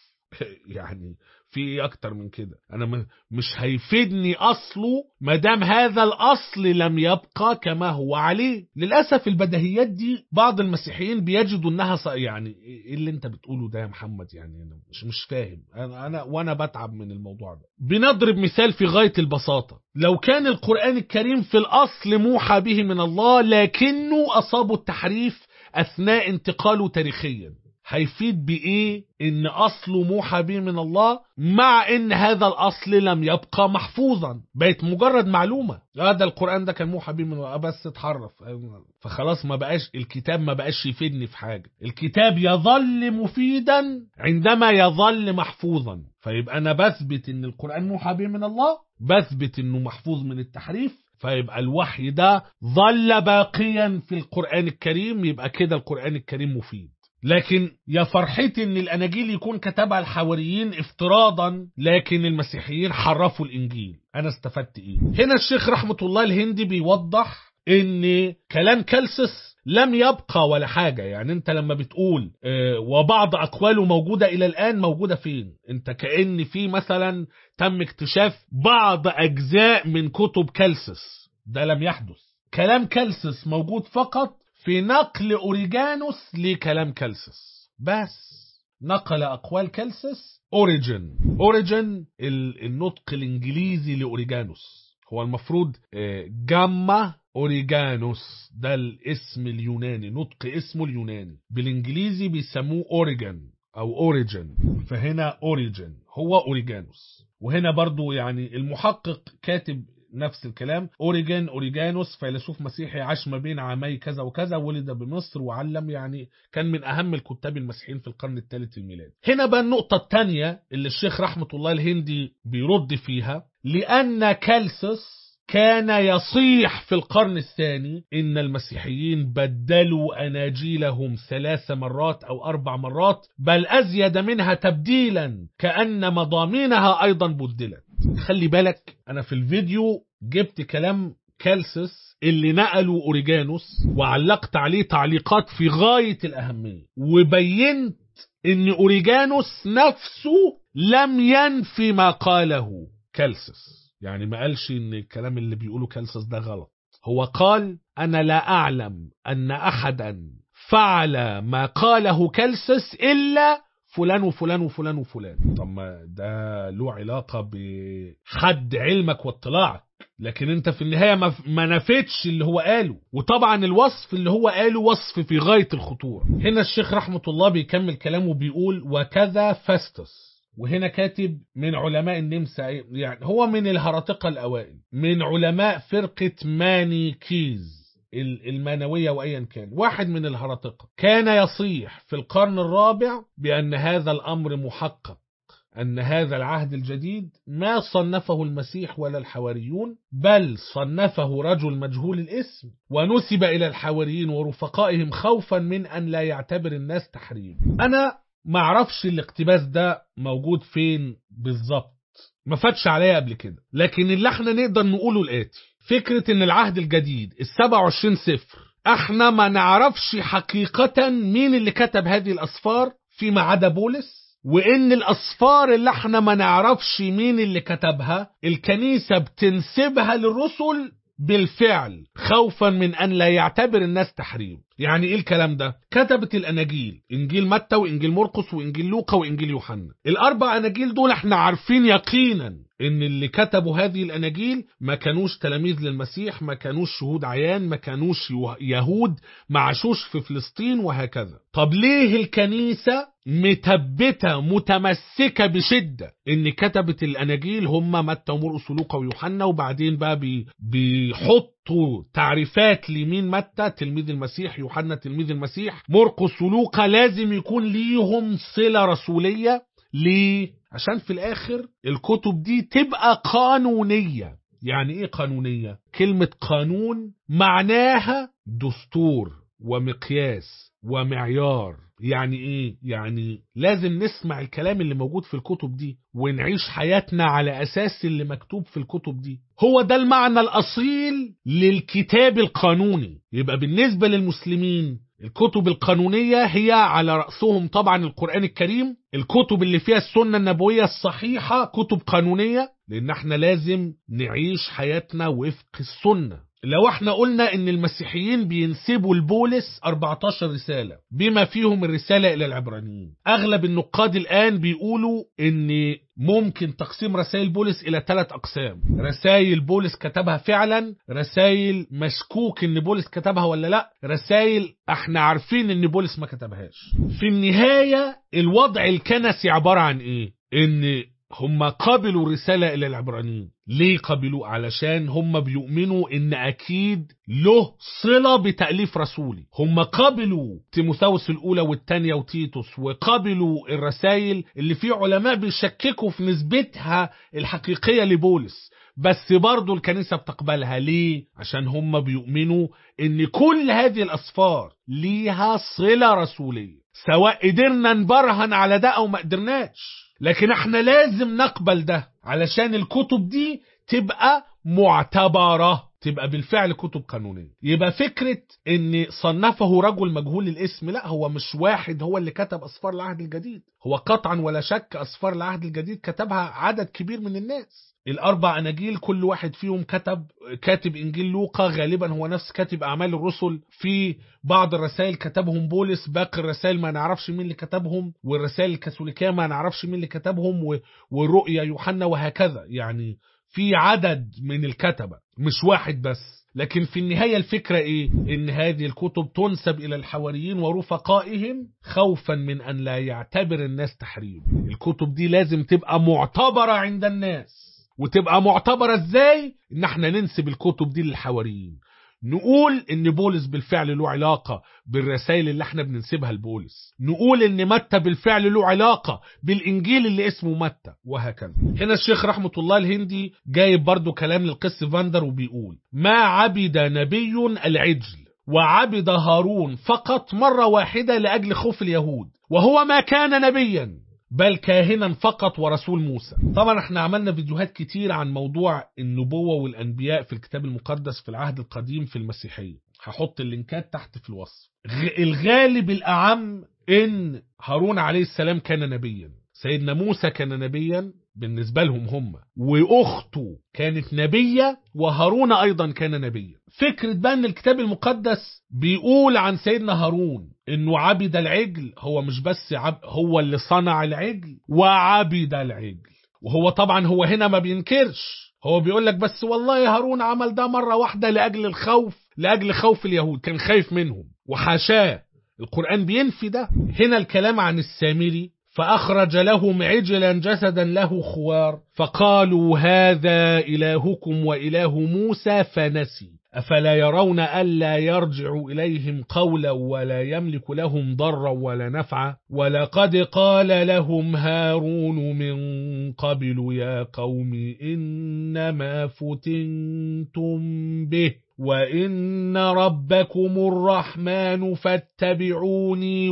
يعني في ايه اكتر من كده انا م- مش هيفيدني اصله ما دام هذا الاصل لم يبقى كما هو عليه للاسف البديهيات دي بعض المسيحيين بيجدوا انها ص... يعني ايه اللي انت بتقوله ده يا محمد يعني انا مش مش فاهم انا انا وانا بتعب من الموضوع ده بنضرب مثال في غايه البساطه لو كان القران الكريم في الاصل موحى به من الله لكنه اصابه التحريف اثناء انتقاله تاريخيا هيفيد بإيه إن أصله موحى به من الله مع إن هذا الأصل لم يبقى محفوظا بقت مجرد معلومة هذا القرآن ده كان موحى به من الله بس اتحرف فخلاص ما بقاش الكتاب ما بقاش يفيدني في حاجة الكتاب يظل مفيدا عندما يظل محفوظا فيبقى أنا بثبت إن القرآن موحى به من الله بثبت إنه محفوظ من التحريف فيبقى الوحي ده ظل باقيا في القرآن الكريم يبقى كده القرآن الكريم مفيد لكن يا فرحتي ان الاناجيل يكون كتبها الحواريين افتراضا لكن المسيحيين حرفوا الانجيل انا استفدت ايه هنا الشيخ رحمة الله الهندي بيوضح ان كلام كالسس لم يبقى ولا حاجة يعني انت لما بتقول اه وبعض اقواله موجودة الى الان موجودة فين انت كأن في مثلا تم اكتشاف بعض اجزاء من كتب كالسس ده لم يحدث كلام كالسس موجود فقط في نقل أوريجانوس لكلام كالسس بس نقل أقوال كالسس أوريجن أوريجن النطق الإنجليزي لأوريجانوس هو المفروض جاما أوريجانوس ده الاسم اليوناني نطق اسمه اليوناني بالإنجليزي بيسموه أوريجن أو أوريجن فهنا أوريجن هو أوريجانوس وهنا برضو يعني المحقق كاتب نفس الكلام أوريجين أوريجانوس فيلسوف مسيحي عاش ما بين عامي كذا وكذا ولد بمصر وعلم يعني كان من أهم الكتاب المسيحيين في القرن الثالث الميلادي هنا بقى النقطة الثانية اللي الشيخ رحمة الله الهندي بيرد فيها لأن كالسس كان يصيح في القرن الثاني إن المسيحيين بدلوا أناجيلهم ثلاث مرات أو أربع مرات بل أزيد منها تبديلا كأن مضامينها أيضا بدلت خلي بالك أنا في الفيديو جبت كلام كالسس اللي نقله أوريجانوس وعلقت عليه تعليقات في غاية الأهمية وبينت إن أوريجانوس نفسه لم ينفي ما قاله كالسس يعني ما قالش ان الكلام اللي بيقوله كالسس ده غلط هو قال انا لا اعلم ان احدا فعل ما قاله كالسس الا فلان وفلان وفلان وفلان طب ما ده له علاقة بحد علمك واطلاعك لكن انت في النهاية ما, ما نفيتش اللي هو قاله وطبعا الوصف اللي هو قاله وصف في غاية الخطورة هنا الشيخ رحمة الله بيكمل كلامه بيقول وكذا فاستس وهنا كاتب من علماء النمسا يعني هو من الهرطقة الأوائل من علماء فرقة مانيكيز المانوية وأيا كان واحد من الهرطقة كان يصيح في القرن الرابع بأن هذا الأمر محقق أن هذا العهد الجديد ما صنفه المسيح ولا الحواريون بل صنفه رجل مجهول الاسم ونسب إلى الحواريين ورفقائهم خوفا من أن لا يعتبر الناس تحريم أنا ما اعرفش الاقتباس ده موجود فين بالظبط ما فاتش عليا قبل كده لكن اللي احنا نقدر نقوله الاتي فكرة ان العهد الجديد ال 27 سفر احنا ما نعرفش حقيقة مين اللي كتب هذه الاسفار فيما عدا بولس وان الاسفار اللي احنا ما نعرفش مين اللي كتبها الكنيسة بتنسبها للرسل بالفعل خوفا من ان لا يعتبر الناس تحريم يعني ايه الكلام ده كتبت الاناجيل انجيل متى وانجيل مرقس وانجيل لوقا وانجيل يوحنا الاربع اناجيل دول احنا عارفين يقينا ان اللي كتبوا هذه الاناجيل ما كانوش تلاميذ للمسيح ما كانوش شهود عيان ما كانوش يهود ما عاشوش في فلسطين وهكذا طب ليه الكنيسة متبتة متمسكة بشدة ان كتبت الاناجيل هم متى ومرقس ولوقا ويوحنا وبعدين بقى بي بيحطوا تعريفات لمين متى تلميذ المسيح يوحنا تلميذ المسيح مرقس ولوقا لازم يكون ليهم صلة رسولية ليه؟ عشان في الآخر الكتب دي تبقى قانونية يعني إيه قانونية؟ كلمة قانون معناها دستور ومقياس ومعيار يعني ايه يعني لازم نسمع الكلام اللي موجود في الكتب دي ونعيش حياتنا على اساس اللي مكتوب في الكتب دي هو ده المعنى الاصيل للكتاب القانوني يبقى بالنسبة للمسلمين الكتب القانونية هي على رأسهم طبعا القرآن الكريم الكتب اللي فيها السنة النبوية الصحيحة كتب قانونية لأن احنا لازم نعيش حياتنا وفق السنة لو احنا قلنا ان المسيحيين بينسبوا لبولس 14 رسالة بما فيهم الرسالة الى العبرانيين اغلب النقاد الان بيقولوا ان ممكن تقسيم رسائل بولس الى ثلاث اقسام رسائل بولس كتبها فعلا رسائل مشكوك ان بولس كتبها ولا لا رسائل احنا عارفين ان بولس ما كتبهاش في النهاية الوضع الكنسي عبارة عن ايه ان هم قبلوا رسالة إلى العبرانيين ليه قبلوا؟ علشان هم بيؤمنوا إن أكيد له صلة بتأليف رسولي هم قبلوا تيموثاوس الأولى والثانية وتيتوس وقبلوا الرسائل اللي فيه علماء بيشككوا في نسبتها الحقيقية لبولس بس برضو الكنيسة بتقبلها ليه؟ عشان هم بيؤمنوا إن كل هذه الأسفار ليها صلة رسولية سواء قدرنا نبرهن على ده أو ما قدرناش لكن احنا لازم نقبل ده علشان الكتب دي تبقى معتبرة تبقى بالفعل كتب قانونية يبقى فكرة ان صنفه رجل مجهول الاسم لا هو مش واحد هو اللي كتب اسفار العهد الجديد هو قطعا ولا شك اسفار العهد الجديد كتبها عدد كبير من الناس الاربع اناجيل كل واحد فيهم كتب كاتب انجيل لوقا غالبا هو نفس كاتب اعمال الرسل في بعض الرسائل كتبهم بولس باقي الرسائل ما نعرفش مين اللي كتبهم والرسائل الكاثوليكيه ما نعرفش مين اللي كتبهم ورؤيا يوحنا وهكذا يعني في عدد من الكتبه مش واحد بس لكن في النهاية الفكرة ايه ان هذه الكتب تنسب الى الحواريين ورفقائهم خوفا من ان لا يعتبر الناس تحريم الكتب دي لازم تبقى معتبرة عند الناس وتبقى معتبرة ازاي ان احنا ننسب الكتب دي للحواريين نقول ان بولس بالفعل له علاقة بالرسائل اللي احنا بننسبها لبولس نقول ان متى بالفعل له علاقة بالانجيل اللي اسمه متى وهكذا هنا الشيخ رحمة الله الهندي جايب برضو كلام للقس فاندر وبيقول ما عبد نبي العجل وعبد هارون فقط مرة واحدة لأجل خوف اليهود وهو ما كان نبيا بل كاهنا فقط ورسول موسى طبعا احنا عملنا فيديوهات كتير عن موضوع النبوة والأنبياء في الكتاب المقدس في العهد القديم في المسيحية هحط اللينكات تحت في الوصف الغالب الأعم إن هارون عليه السلام كان نبيا سيدنا موسى كان نبيا بالنسبة لهم هم وأخته كانت نبية وهارون أيضا كان نبيا فكرة بقى أن الكتاب المقدس بيقول عن سيدنا هارون انه عبد العجل هو مش بس عب هو اللي صنع العجل وعبد العجل وهو طبعا هو هنا ما بينكرش هو بيقول لك بس والله هارون عمل ده مرة واحدة لأجل الخوف لأجل خوف اليهود كان خايف منهم وحاشاه القرآن بينفي ده هنا الكلام عن السامري فأخرج لهم عجلا جسدا له خوار فقالوا هذا إلهكم وإله موسى فنسي أفلا يرون ألا يرجع إليهم قولا ولا يملك لهم ضرا ولا نفعا ولقد قال لهم هارون من قبل يا قوم إنما فتنتم به وإن ربكم الرحمن فاتبعوني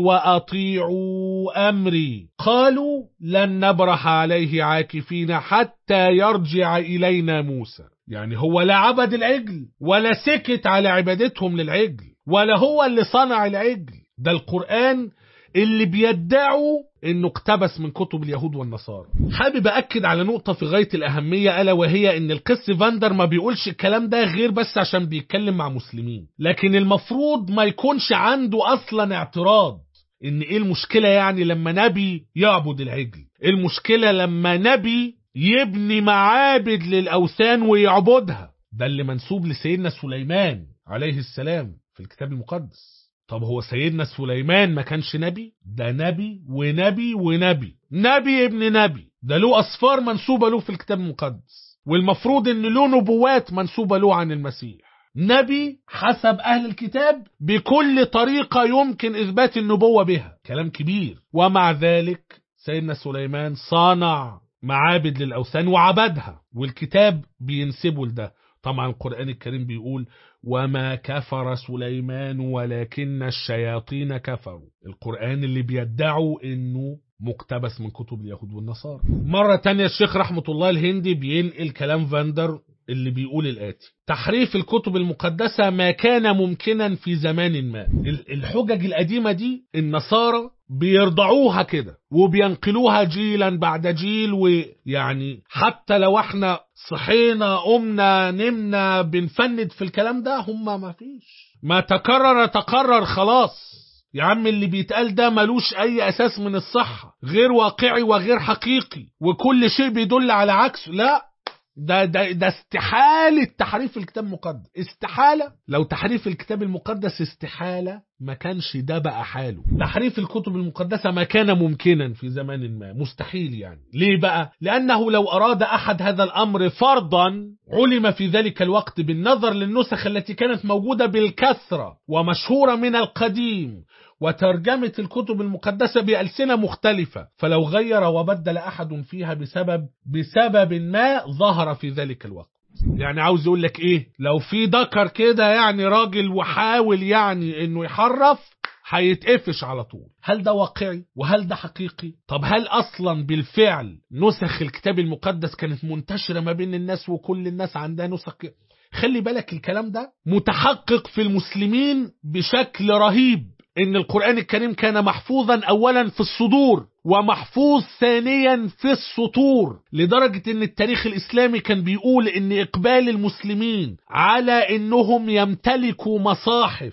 وأطيعوا أمري قالوا لن نبرح عليه عاكفين حتى يرجع إلينا موسى يعني هو لا عبد العجل ولا سكت على عبادتهم للعجل ولا هو اللي صنع العجل ده القرآن اللي بيدعوا انه اقتبس من كتب اليهود والنصارى حابب اكد على نقطه في غايه الاهميه الا وهي ان القس فاندر ما بيقولش الكلام ده غير بس عشان بيتكلم مع مسلمين لكن المفروض ما يكونش عنده اصلا اعتراض ان ايه المشكله يعني لما نبي يعبد العجل المشكله لما نبي يبني معابد للأوثان ويعبدها ده اللي منسوب لسيدنا سليمان عليه السلام في الكتاب المقدس طب هو سيدنا سليمان ما كانش نبي ده نبي ونبي ونبي نبي ابن نبي ده له أصفار منسوبة له في الكتاب المقدس والمفروض ان له نبوات منسوبة له عن المسيح نبي حسب أهل الكتاب بكل طريقة يمكن إثبات النبوة بها كلام كبير ومع ذلك سيدنا سليمان صانع معابد للأوثان وعبدها والكتاب بينسبه لده طبعا القرآن الكريم بيقول وما كفر سليمان ولكن الشياطين كفروا القرآن اللي بيدعوا انه مقتبس من كتب اليهود والنصارى مرة تانية الشيخ رحمة الله الهندي بينقل كلام فاندر اللي بيقول الآتي تحريف الكتب المقدسة ما كان ممكنا في زمان ما الحجج القديمة دي النصارى بيرضعوها كده وبينقلوها جيلا بعد جيل ويعني حتى لو احنا صحينا قمنا نمنا بنفند في الكلام ده هم ما فيش ما تكرر تقرر خلاص يا عم اللي بيتقال ده ملوش اي اساس من الصحة غير واقعي وغير حقيقي وكل شيء بيدل على عكسه لا ده ده ده استحالة تحريف الكتاب المقدس استحالة لو تحريف الكتاب المقدس استحالة ما كانش ده بقى حاله تحريف الكتب المقدسة ما كان ممكنا في زمان ما مستحيل يعني ليه بقى لأنه لو أراد أحد هذا الأمر فرضا علم في ذلك الوقت بالنظر للنسخ التي كانت موجودة بالكثرة ومشهورة من القديم وترجمة الكتب المقدسة بألسنة مختلفة فلو غير وبدل أحد فيها بسبب بسبب ما ظهر في ذلك الوقت يعني عاوز يقول لك ايه لو في ذكر كده يعني راجل وحاول يعني انه يحرف هيتقفش على طول هل ده واقعي وهل ده حقيقي طب هل اصلا بالفعل نسخ الكتاب المقدس كانت منتشرة ما بين الناس وكل الناس عندها نسخ خلي بالك الكلام ده متحقق في المسلمين بشكل رهيب ان القرآن الكريم كان محفوظا اولا في الصدور ومحفوظ ثانيا في السطور لدرجة ان التاريخ الاسلامي كان بيقول ان اقبال المسلمين على انهم يمتلكوا مصاحف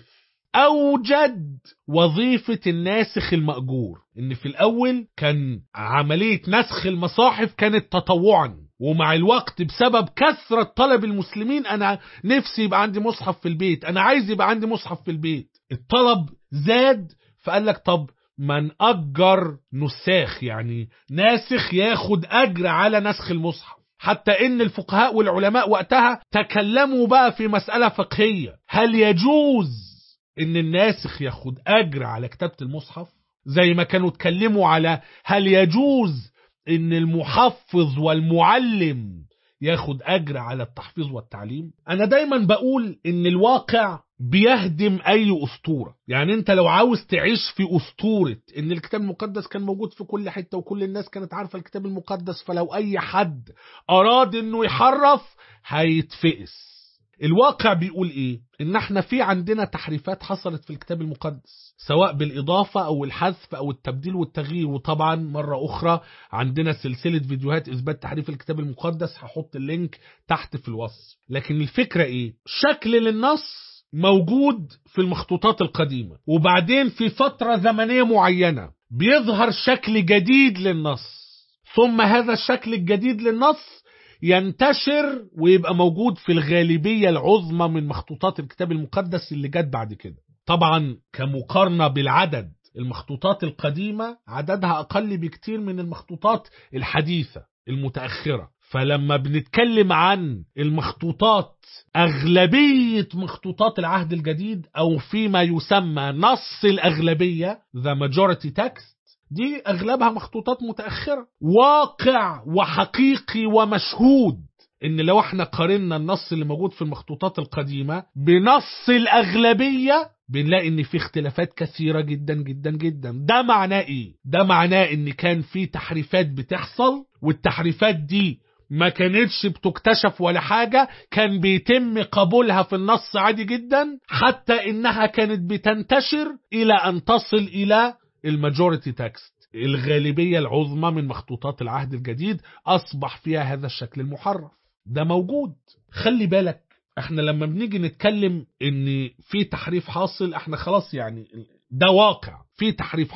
اوجد وظيفة الناسخ المأجور ان في الاول كان عملية نسخ المصاحف كانت تطوعا ومع الوقت بسبب كثرة طلب المسلمين انا نفسي يبقى عندي مصحف في البيت انا عايز يبقى عندي مصحف في البيت الطلب زاد فقال لك طب ما نأجر نساخ يعني ناسخ ياخد أجر على نسخ المصحف حتى إن الفقهاء والعلماء وقتها تكلموا بقى في مسألة فقهية هل يجوز إن الناسخ ياخد أجر على كتابة المصحف زي ما كانوا اتكلموا على هل يجوز إن المحفظ والمعلم ياخد أجر على التحفيظ والتعليم أنا دايما بقول إن الواقع بيهدم أي أسطورة يعني أنت لو عاوز تعيش في أسطورة إن الكتاب المقدس كان موجود في كل حتة وكل الناس كانت عارفة الكتاب المقدس فلو أي حد أراد إنه يحرف هيتفقس الواقع بيقول ايه ان احنا في عندنا تحريفات حصلت في الكتاب المقدس سواء بالاضافه او الحذف او التبديل والتغيير وطبعا مره اخرى عندنا سلسله فيديوهات اثبات تحريف الكتاب المقدس هحط اللينك تحت في الوصف لكن الفكره ايه شكل للنص موجود في المخطوطات القديمه وبعدين في فتره زمنيه معينه بيظهر شكل جديد للنص ثم هذا الشكل الجديد للنص ينتشر ويبقى موجود في الغالبية العظمى من مخطوطات الكتاب المقدس اللي جت بعد كده طبعا كمقارنة بالعدد المخطوطات القديمة عددها أقل بكتير من المخطوطات الحديثة المتأخرة فلما بنتكلم عن المخطوطات أغلبية مخطوطات العهد الجديد أو فيما يسمى نص الأغلبية the majority text دي أغلبها مخطوطات متأخرة واقع وحقيقي ومشهود إن لو احنا قارنا النص اللي موجود في المخطوطات القديمة بنص الأغلبية بنلاقي إن في اختلافات كثيرة جدا جدا جدا ده معناه إيه؟ ده معناه إن كان في تحريفات بتحصل والتحريفات دي ما كانتش بتكتشف ولا حاجة كان بيتم قبولها في النص عادي جدا حتى إنها كانت بتنتشر إلى أن تصل إلى الماجوريتي تكست الغالبية العظمى من مخطوطات العهد الجديد أصبح فيها هذا الشكل المحرف ده موجود خلي بالك احنا لما بنيجي نتكلم ان في تحريف حاصل احنا خلاص يعني ده واقع في تحريف حاصل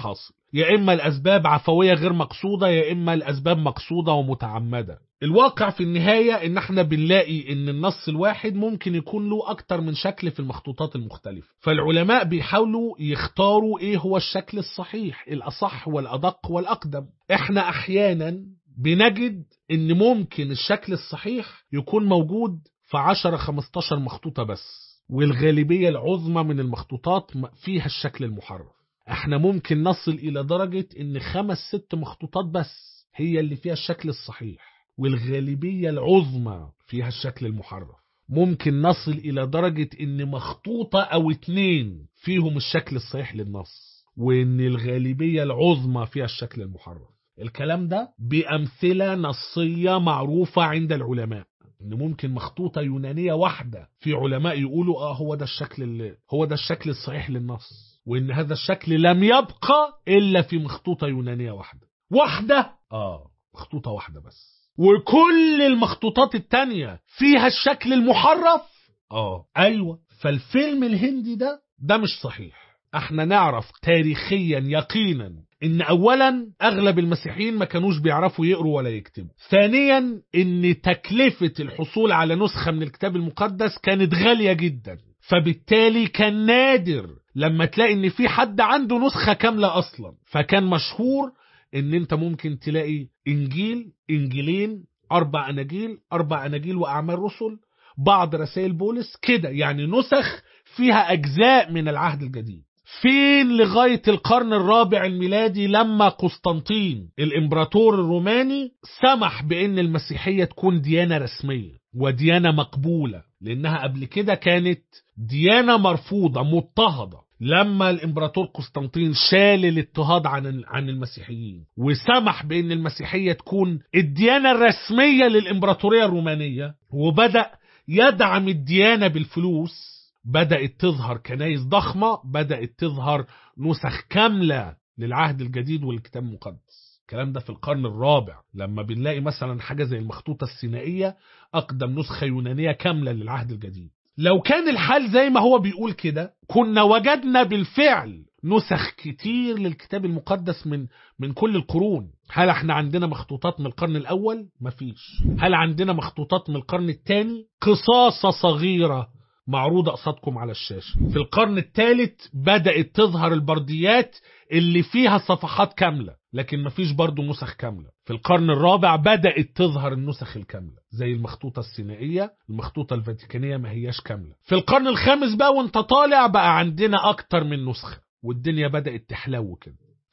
يا إما الأسباب عفوية غير مقصودة يا إما الأسباب مقصودة ومتعمدة الواقع في النهاية إن احنا بنلاقي إن النص الواحد ممكن يكون له أكتر من شكل في المخطوطات المختلفة فالعلماء بيحاولوا يختاروا إيه هو الشكل الصحيح الأصح والأدق والأقدم احنا أحيانا بنجد إن ممكن الشكل الصحيح يكون موجود في 10-15 مخطوطة بس والغالبية العظمى من المخطوطات فيها الشكل المحرف احنا ممكن نصل إلى درجة إن خمس ست مخطوطات بس هي اللي فيها الشكل الصحيح والغالبية العظمى فيها الشكل المحرف ممكن نصل إلى درجة إن مخطوطة أو اتنين فيهم الشكل الصحيح للنص وإن الغالبية العظمى فيها الشكل المحرف الكلام ده بأمثلة نصية معروفة عند العلماء ان ممكن مخطوطة يونانية واحدة في علماء يقولوا اه هو ده الشكل اللي هو ده الشكل الصحيح للنص وان هذا الشكل لم يبقى الا في مخطوطة يونانية واحدة واحدة اه مخطوطة واحدة بس وكل المخطوطات التانية فيها الشكل المحرف اه ايوه فالفيلم الهندي ده ده مش صحيح احنا نعرف تاريخيا يقينا ان اولا اغلب المسيحيين ما كانوش بيعرفوا يقروا ولا يكتبوا ثانيا ان تكلفة الحصول على نسخة من الكتاب المقدس كانت غالية جدا فبالتالي كان نادر لما تلاقي ان في حد عنده نسخة كاملة اصلا فكان مشهور ان انت ممكن تلاقي انجيل انجيلين اربع اناجيل اربع اناجيل واعمال رسل بعض رسائل بولس كده يعني نسخ فيها اجزاء من العهد الجديد فين لغاية القرن الرابع الميلادي لما قسطنطين الامبراطور الروماني سمح بان المسيحية تكون ديانة رسمية وديانة مقبولة لانها قبل كده كانت ديانة مرفوضة مضطهدة لما الامبراطور قسطنطين شال الاضطهاد عن عن المسيحيين وسمح بان المسيحيه تكون الديانه الرسميه للامبراطوريه الرومانيه وبدا يدعم الديانه بالفلوس بدات تظهر كنايس ضخمه بدات تظهر نسخ كامله للعهد الجديد والكتاب المقدس الكلام ده في القرن الرابع لما بنلاقي مثلا حاجه زي المخطوطه السينائيه اقدم نسخه يونانيه كامله للعهد الجديد لو كان الحال زي ما هو بيقول كده كنا وجدنا بالفعل نسخ كتير للكتاب المقدس من من كل القرون هل احنا عندنا مخطوطات من القرن الاول مفيش هل عندنا مخطوطات من القرن الثاني قصاصة صغيرة معروضة قصادكم على الشاشة في القرن الثالث بدأت تظهر البرديات اللي فيها صفحات كاملة لكن مفيش برضو نسخ كاملة في القرن الرابع بدأت تظهر النسخ الكاملة زي المخطوطة السينائية المخطوطة الفاتيكانية ما هياش كاملة في القرن الخامس بقى وانت طالع بقى عندنا أكتر من نسخة والدنيا بدأت تحلو كده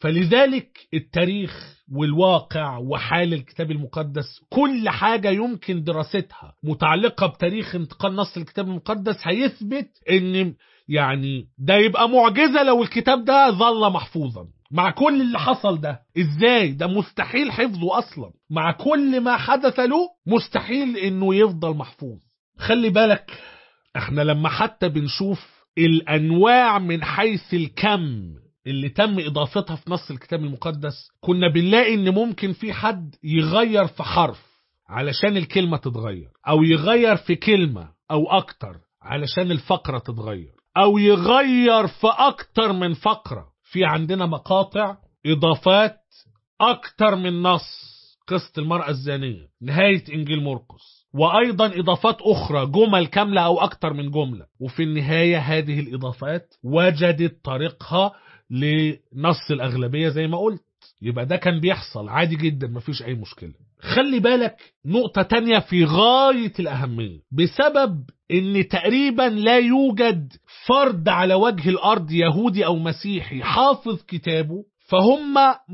فلذلك التاريخ والواقع وحال الكتاب المقدس كل حاجة يمكن دراستها متعلقة بتاريخ انتقال نص الكتاب المقدس هيثبت ان يعني ده يبقى معجزة لو الكتاب ده ظل محفوظا مع كل اللي حصل ده ازاي ده مستحيل حفظه اصلا مع كل ما حدث له مستحيل انه يفضل محفوظ خلي بالك احنا لما حتى بنشوف الانواع من حيث الكم اللي تم اضافتها في نص الكتاب المقدس كنا بنلاقي ان ممكن في حد يغير في حرف علشان الكلمة تتغير او يغير في كلمة او اكتر علشان الفقرة تتغير او يغير في اكتر من فقرة في عندنا مقاطع اضافات اكتر من نص قصة المرأة الزانية نهاية انجيل مرقس وايضا اضافات اخرى جمل كاملة او اكتر من جملة وفي النهاية هذه الاضافات وجدت طريقها لنص الاغلبية زي ما قلت يبقى ده كان بيحصل عادي جدا مفيش اي مشكلة خلي بالك نقطة تانية في غاية الأهمية بسبب ان تقريبا لا يوجد فرد على وجه الأرض يهودي أو مسيحي حافظ كتابه فهم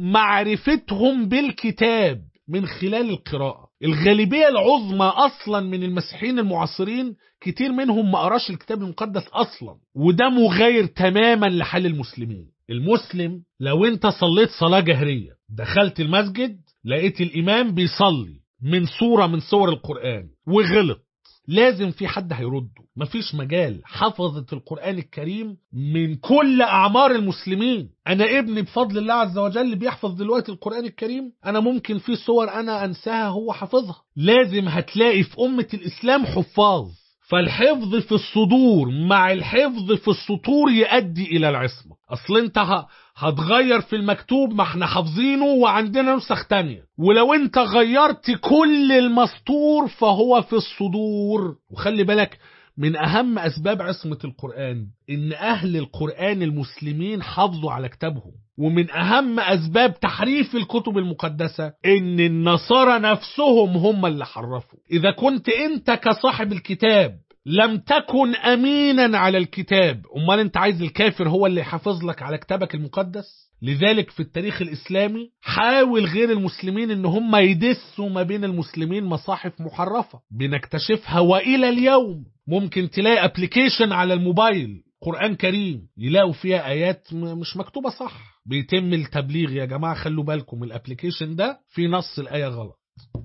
معرفتهم بالكتاب من خلال القراءة الغالبية العظمى أصلا من المسيحيين المعاصرين كتير منهم ما قراش الكتاب المقدس أصلا وده مغاير تماما لحال المسلمين المسلم لو انت صليت صلاة جهرية دخلت المسجد لقيت الإمام بيصلي من سورة من سور القرآن وغلط لازم في حد هيرده مفيش مجال حفظت القرآن الكريم من كل أعمار المسلمين أنا ابني بفضل الله عز وجل بيحفظ دلوقتي القرآن الكريم أنا ممكن في صور أنا أنساها هو حافظها لازم هتلاقي في أمة الإسلام حفاظ فالحفظ في الصدور مع الحفظ في السطور يؤدي الى العصمة اصل انت ه- هتغير في المكتوب ما احنا حافظينه وعندنا نسخ تانية ولو انت غيرت كل المسطور فهو في الصدور وخلي بالك من أهم أسباب عصمة القرآن إن أهل القرآن المسلمين حافظوا على كتابهم ومن أهم أسباب تحريف الكتب المقدسة إن النصارى نفسهم هم اللي حرفوا إذا كنت أنت كصاحب الكتاب لم تكن أمينا على الكتاب أمال أنت عايز الكافر هو اللي يحافظ لك على كتابك المقدس لذلك في التاريخ الإسلامي حاول غير المسلمين إن هم يدسوا ما بين المسلمين مصاحف محرفة بنكتشفها وإلى اليوم ممكن تلاقي ابلكيشن على الموبايل قرآن كريم يلاقوا فيها آيات م- مش مكتوبة صح بيتم التبليغ يا جماعة خلوا بالكم الابلكيشن ده في نص الآية غلط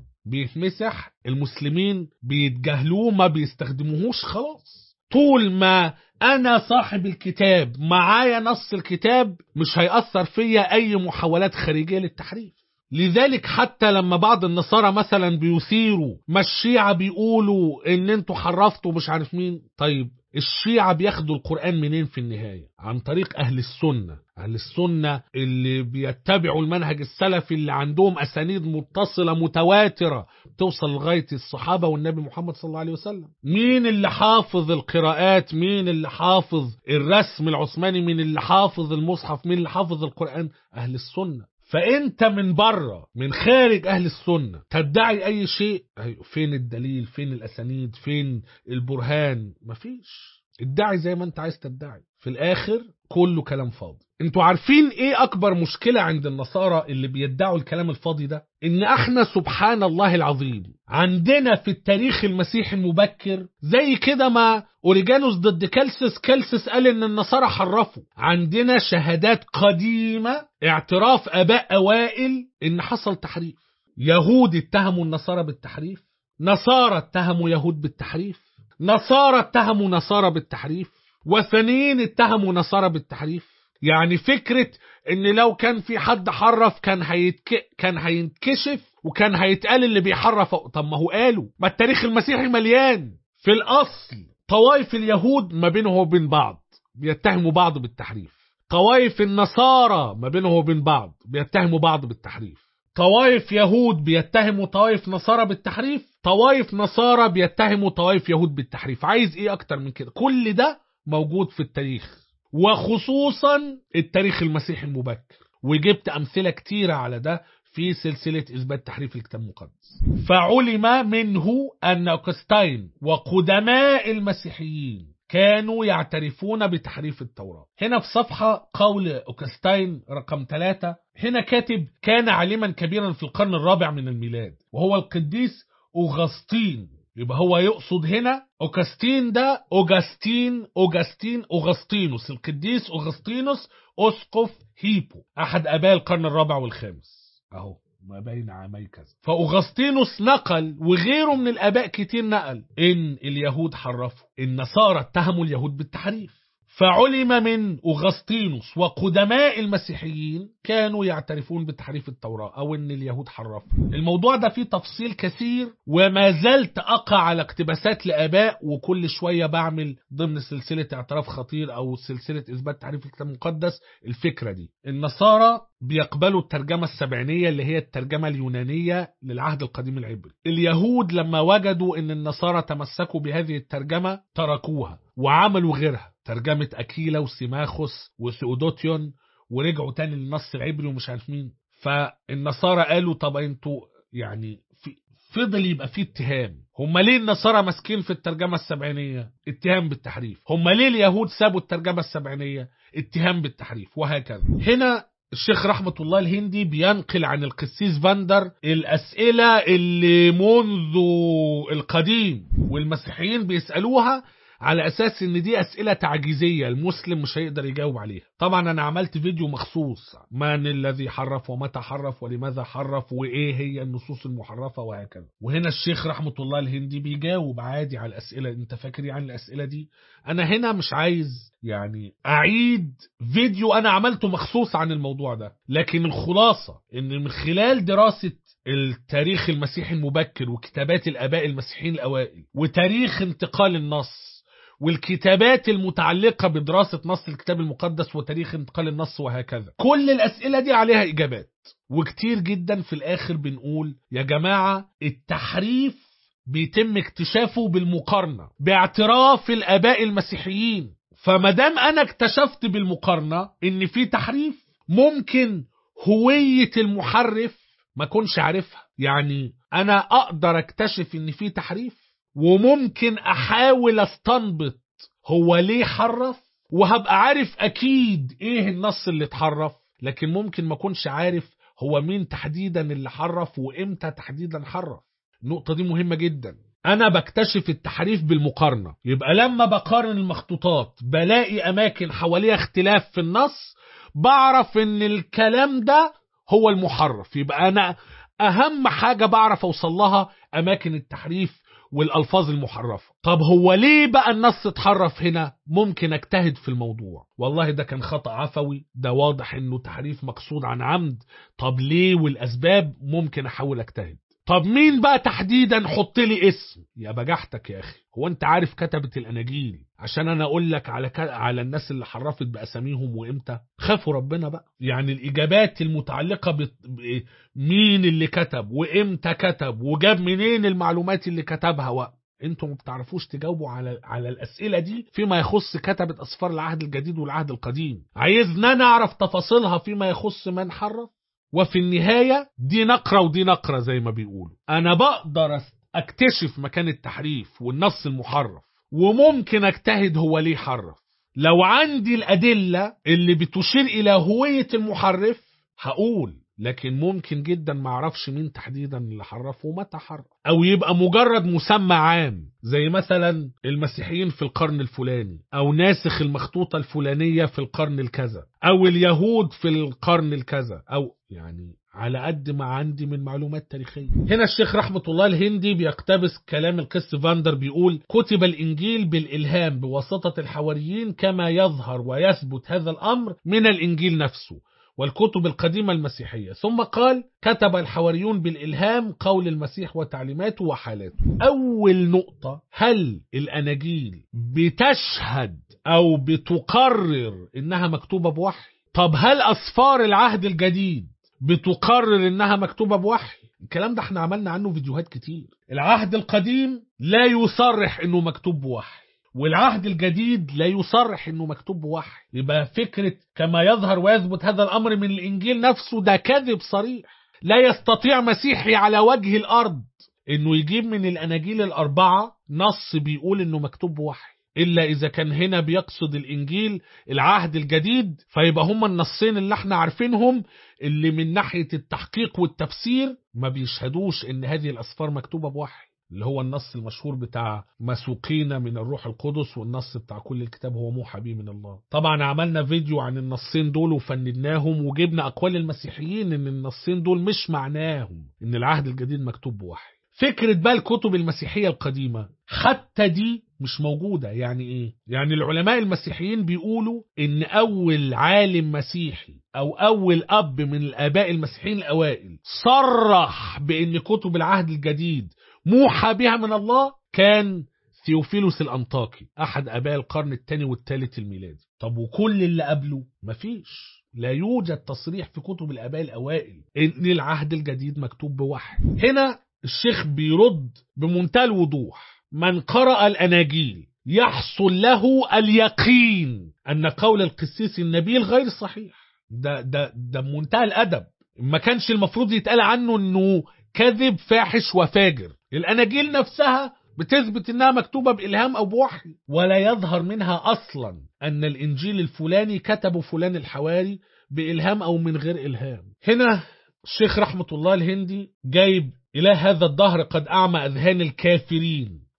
بيتمسح المسلمين بيتجاهلوه ما بيستخدموهوش خلاص طول ما انا صاحب الكتاب معايا نص الكتاب مش هيأثر فيا اي محاولات خارجية للتحريف لذلك حتى لما بعض النصارى مثلا بيثيروا ما الشيعة بيقولوا ان انتوا حرفتوا مش عارف مين طيب الشيعة بياخدوا القرآن منين في النهاية عن طريق أهل السنة أهل السنة اللي بيتبعوا المنهج السلفي اللي عندهم أسانيد متصلة متواترة توصل لغاية الصحابة والنبي محمد صلى الله عليه وسلم مين اللي حافظ القراءات مين اللي حافظ الرسم العثماني مين اللي حافظ المصحف مين اللي حافظ القرآن أهل السنة فانت من بره من خارج اهل السنه تدعي اي شيء أيوة، فين الدليل فين الاسانيد فين البرهان مفيش ادعي زي ما انت عايز تدعي في الاخر كله كلام فاضي انتوا عارفين ايه اكبر مشكله عند النصارى اللي بيدعوا الكلام الفاضي ده ان احنا سبحان الله العظيم عندنا في التاريخ المسيحي المبكر زي كده ما اوريجانوس ضد كالسس كالسس قال ان النصارى حرفوا عندنا شهادات قديمه اعتراف اباء اوائل ان حصل تحريف يهود اتهموا النصارى بالتحريف نصارى اتهموا يهود بالتحريف نصارى اتهموا نصارى بالتحريف وثنيين اتهموا نصارى بالتحريف يعني فكرة ان لو كان في حد حرف كان هيتك... كان هينكشف وكان هيتقال اللي بيحرف طب ما هو قالوا ما التاريخ المسيحي مليان في الاصل طوائف اليهود ما بينهم وبين بعض بيتهموا بعض بالتحريف طوائف النصارى ما بينهم وبين بعض بيتهموا بعض بالتحريف طوائف يهود بيتهموا طوائف نصارى بالتحريف طوائف نصارى بيتهموا طوائف يهود بالتحريف عايز ايه اكتر من كده كل ده موجود في التاريخ وخصوصا التاريخ المسيحي المبكر وجبت امثله كتيره على ده في سلسله اثبات تحريف الكتاب المقدس فعلم منه ان اوكستاين وقدماء المسيحيين كانوا يعترفون بتحريف التوراة هنا في صفحة قول أوكستاين رقم ثلاثة هنا كاتب كان عالما كبيرا في القرن الرابع من الميلاد وهو القديس أوغسطين يبقى هو يقصد هنا أوغسطين ده أوغسطين أوغسطين أوغسطينوس القديس أوغسطينوس أسقف هيبو أحد آباء القرن الرابع والخامس أهو ما بين عامي كذا فأوغسطينوس نقل وغيره من الآباء كتير نقل إن اليهود حرفوا النصارى اتهموا اليهود بالتحريف فعلم من أوغسطينوس وقدماء المسيحيين كانوا يعترفون بتحريف التوراة أو أن اليهود حرفوا الموضوع ده فيه تفصيل كثير وما زلت أقع على اقتباسات لآباء وكل شوية بعمل ضمن سلسلة اعتراف خطير أو سلسلة إثبات تحريف الكتاب المقدس الفكرة دي النصارى بيقبلوا الترجمة السبعينية اللي هي الترجمة اليونانية للعهد القديم العبري اليهود لما وجدوا أن النصارى تمسكوا بهذه الترجمة تركوها وعملوا غيرها ترجمة أكيلا وسيماخوس وسيودوتيون ورجعوا تاني للنص العبري ومش عارف مين فالنصارى قالوا طب انتوا يعني في فضل يبقى فيه اتهام هم ليه النصارى ماسكين في الترجمة السبعينية اتهام بالتحريف هم ليه اليهود سابوا الترجمة السبعينية اتهام بالتحريف وهكذا هنا الشيخ رحمة الله الهندي بينقل عن القسيس فاندر الأسئلة اللي منذ القديم والمسيحيين بيسألوها على اساس ان دي اسئله تعجيزيه المسلم مش هيقدر يجاوب عليها طبعا انا عملت فيديو مخصوص من الذي حرف ومتى حرف ولماذا حرف وايه هي النصوص المحرفه وهكذا وهنا الشيخ رحمه الله الهندي بيجاوب عادي على الاسئله انت فاكر يعني الاسئله دي انا هنا مش عايز يعني اعيد فيديو انا عملته مخصوص عن الموضوع ده لكن الخلاصه ان من خلال دراسه التاريخ المسيحي المبكر وكتابات الآباء المسيحيين الأوائل وتاريخ انتقال النص والكتابات المتعلقة بدراسة نص الكتاب المقدس وتاريخ انتقال النص وهكذا كل الأسئلة دي عليها إجابات وكتير جدا في الآخر بنقول يا جماعة التحريف بيتم اكتشافه بالمقارنة باعتراف الآباء المسيحيين فمدام أنا اكتشفت بالمقارنة إن في تحريف ممكن هوية المحرف ما كنش عارفها يعني انا اقدر اكتشف ان في تحريف وممكن احاول استنبط هو ليه حرف وهبقى عارف اكيد ايه النص اللي اتحرف لكن ممكن ما كنش عارف هو مين تحديدا اللي حرف وامتى تحديدا حرف النقطة دي مهمة جدا انا بكتشف التحريف بالمقارنة يبقى لما بقارن المخطوطات بلاقي اماكن حواليها اختلاف في النص بعرف ان الكلام ده هو المحرف يبقى انا اهم حاجة بعرف اوصل لها اماكن التحريف والالفاظ المحرفة طب هو ليه بقى النص اتحرف هنا ممكن اجتهد في الموضوع والله ده كان خطأ عفوي ده واضح انه تحريف مقصود عن عمد طب ليه والاسباب ممكن احاول اجتهد طب مين بقى تحديدا حط لي اسم يا بجحتك يا اخي هو انت عارف كتبة الاناجيل عشان انا اقول لك على ك... على الناس اللي حرفت باساميهم وامتى خافوا ربنا بقى يعني الاجابات المتعلقه ب... ب... مين اللي كتب وامتى كتب وجاب منين المعلومات اللي كتبها و... انتوا ما بتعرفوش تجاوبوا على على الاسئله دي فيما يخص كتبه اسفار العهد الجديد والعهد القديم عايزنا نعرف تفاصيلها فيما يخص من حرف وفي النهايه دي نقره ودي نقره زي ما بيقولوا انا بقدر اكتشف مكان التحريف والنص المحرف وممكن اجتهد هو ليه حرف لو عندي الأدلة اللي بتشير إلى هوية المحرف هقول لكن ممكن جدا ما اعرفش مين تحديدا اللي حرف ومتى حرف او يبقى مجرد مسمى عام زي مثلا المسيحيين في القرن الفلاني او ناسخ المخطوطة الفلانية في القرن الكذا او اليهود في القرن الكذا او يعني على قد ما عندي من معلومات تاريخية هنا الشيخ رحمة الله الهندي بيقتبس كلام القس فاندر بيقول كتب الإنجيل بالإلهام بواسطة الحواريين كما يظهر ويثبت هذا الأمر من الإنجيل نفسه والكتب القديمة المسيحية ثم قال كتب الحواريون بالإلهام قول المسيح وتعليماته وحالاته أول نقطة هل الأناجيل بتشهد أو بتقرر إنها مكتوبة بوحي طب هل أسفار العهد الجديد بتقرر إنها مكتوبة بوحي الكلام ده احنا عملنا عنه فيديوهات كتير العهد القديم لا يصرح إنه مكتوب بوحي والعهد الجديد لا يصرح انه مكتوب بوحي يبقى فكرة كما يظهر ويثبت هذا الامر من الانجيل نفسه ده كذب صريح لا يستطيع مسيحي على وجه الارض انه يجيب من الاناجيل الاربعة نص بيقول انه مكتوب بوحي الا اذا كان هنا بيقصد الانجيل العهد الجديد فيبقى هما النصين اللي احنا عارفينهم اللي من ناحية التحقيق والتفسير ما بيشهدوش ان هذه الاسفار مكتوبة بوحي اللي هو النص المشهور بتاع مسوقين من الروح القدس والنص بتاع كل الكتاب هو موحى به من الله طبعا عملنا فيديو عن النصين دول وفندناهم وجبنا أقوال المسيحيين ان النصين دول مش معناهم ان العهد الجديد مكتوب بوحي فكرة بقى الكتب المسيحية القديمة حتى دي مش موجودة يعني ايه؟ يعني العلماء المسيحيين بيقولوا ان اول عالم مسيحي او اول اب من الاباء المسيحيين الاوائل صرح بان كتب العهد الجديد موحى بها من الله كان ثيوفيلوس الأنطاكي أحد أباء القرن الثاني والثالث الميلادي طب وكل اللي قبله مفيش لا يوجد تصريح في كتب الآباء الأوائل إن العهد الجديد مكتوب بوحي هنا الشيخ بيرد بمنتهى الوضوح من قرأ الأناجيل يحصل له اليقين أن قول القسيس النبيل غير صحيح ده ده ده بمنتهى الأدب ما كانش المفروض يتقال عنه انه كذب فاحش وفاجر الأناجيل نفسها بتثبت انها مكتوبة بإلهام أو بوحي ولا يظهر منها أصلا أن الإنجيل الفلاني كتبه فلان الحواري بإلهام أو من غير إلهام هنا الشيخ رحمة الله الهندي جايب إلى هذا الدهر قد أعمى أذهان الكافرين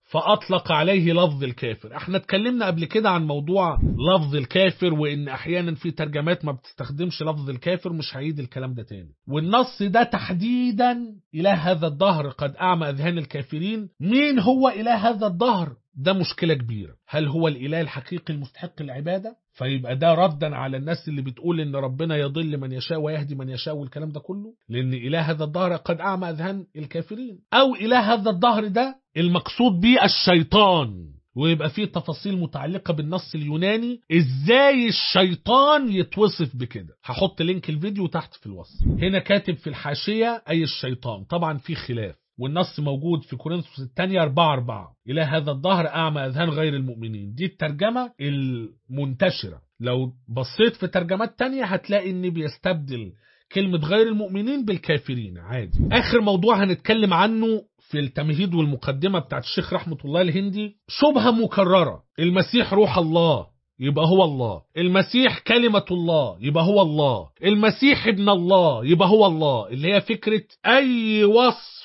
فأطلق عليه لفظ الكافر احنا اتكلمنا قبل كده عن موضوع لفظ الكافر وان احيانا في ترجمات ما بتستخدمش لفظ الكافر مش هعيد الكلام ده تاني والنص ده تحديدا إله هذا الدهر قد أعمى أذهان الكافرين مين هو إله هذا الدهر ده مشكلة كبيرة هل هو الإله الحقيقي المستحق العبادة فيبقى ده ردا على الناس اللي بتقول ان ربنا يضل من يشاء ويهدي من يشاء والكلام ده كله لان اله هذا الدهر قد اعمى اذهان الكافرين او اله هذا الدهر ده المقصود به الشيطان ويبقى فيه تفاصيل متعلقة بالنص اليوناني ازاي الشيطان يتوصف بكده هحط لينك الفيديو تحت في الوصف هنا كاتب في الحاشية اي الشيطان طبعا في خلاف والنص موجود في كورنثوس الثانية 4 4 إلى هذا الظهر أعمى أذهان غير المؤمنين دي الترجمة المنتشرة لو بصيت في ترجمات تانية هتلاقي إن بيستبدل كلمة غير المؤمنين بالكافرين عادي آخر موضوع هنتكلم عنه في التمهيد والمقدمة بتاعت الشيخ رحمة الله الهندي شبهة مكررة المسيح روح الله يبقى هو الله المسيح كلمة الله يبقى هو الله المسيح ابن الله يبقى هو الله اللي هي فكرة أي وصف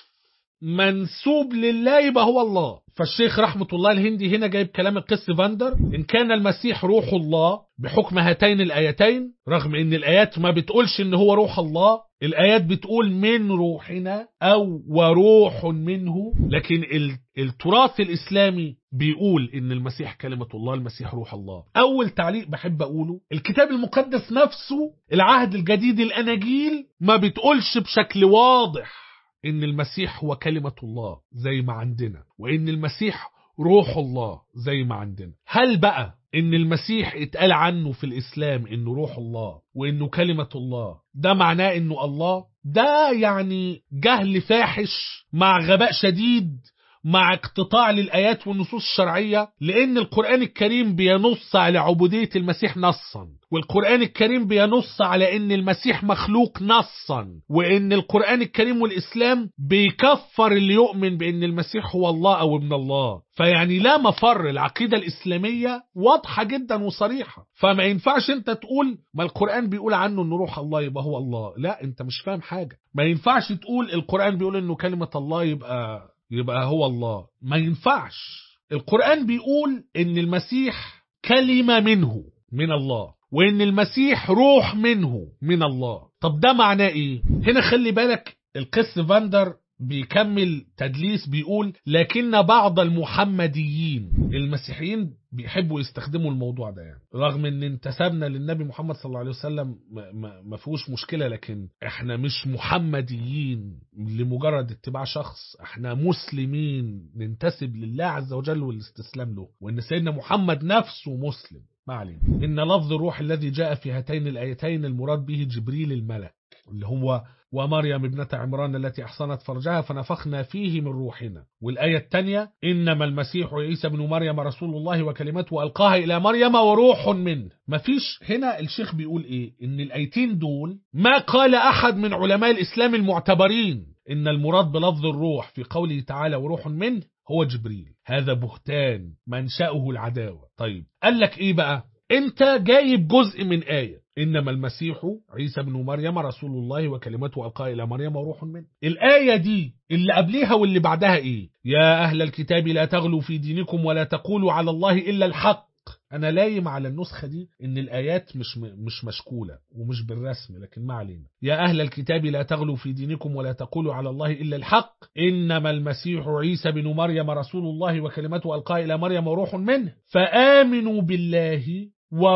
منسوب لله يبقى هو الله فالشيخ رحمة الله الهندي هنا جايب كلام القس فاندر إن كان المسيح روح الله بحكم هاتين الآيتين رغم إن الآيات ما بتقولش إن هو روح الله الآيات بتقول من روحنا أو وروح منه لكن التراث الإسلامي بيقول إن المسيح كلمة الله المسيح روح الله أول تعليق بحب أقوله الكتاب المقدس نفسه العهد الجديد الأناجيل ما بتقولش بشكل واضح ان المسيح هو كلمة الله زي ما عندنا وان المسيح روح الله زي ما عندنا هل بقى ان المسيح اتقال عنه في الاسلام انه روح الله وانه كلمة الله ده معناه انه الله ده يعني جهل فاحش مع غباء شديد مع اقتطاع للآيات والنصوص الشرعية لأن القرآن الكريم بينص على عبودية المسيح نصا والقرآن الكريم بينص على أن المسيح مخلوق نصا وأن القرآن الكريم والإسلام بيكفر اللي يؤمن بأن المسيح هو الله أو ابن الله فيعني لا مفر العقيدة الإسلامية واضحة جدا وصريحة فما ينفعش انت تقول ما القرآن بيقول عنه انه روح الله يبقى هو الله لا انت مش فاهم حاجة ما ينفعش تقول القرآن بيقول انه كلمة الله يبقى يبقى هو الله ما ينفعش القرآن بيقول ان المسيح كلمة منه من الله وان المسيح روح منه من الله طب ده معناه ايه هنا خلي بالك القس فاندر بيكمل تدليس بيقول لكن بعض المحمديين المسيحيين بيحبوا يستخدموا الموضوع ده يعني رغم ان انتسبنا للنبي محمد صلى الله عليه وسلم ما فيهوش مشكلة لكن احنا مش محمديين لمجرد اتباع شخص احنا مسلمين ننتسب لله عز وجل والاستسلام له وان سيدنا محمد نفسه مسلم ما علينا إن لفظ الروح الذي جاء في هاتين الآيتين المراد به جبريل الملك اللي هو ومريم ابنة عمران التي أحصنت فرجها فنفخنا فيه من روحنا والآية الثانية إنما المسيح عيسى بن مريم رسول الله وكلمته ألقاها إلى مريم وروح منه مفيش هنا الشيخ بيقول إيه إن الآيتين دول ما قال أحد من علماء الإسلام المعتبرين إن المراد بلفظ الروح في قوله تعالى وروح منه هو جبريل هذا بهتان منشأه العداوة طيب قال لك إيه بقى انت جايب جزء من آية إنما المسيح عيسى بن مريم رسول الله وكلمته ألقى إلى مريم وروح منه الآية دي اللي قبلها واللي بعدها إيه يا أهل الكتاب لا تغلوا في دينكم ولا تقولوا على الله إلا الحق أنا لايم على النسخة دي إن الآيات مش مش مشكولة ومش بالرسم لكن ما علينا يا أهل الكتاب لا تغلوا في دينكم ولا تقولوا على الله إلا الحق إنما المسيح عيسى بن مريم رسول الله وكلمته ألقى إلى مريم وروح منه فآمنوا بالله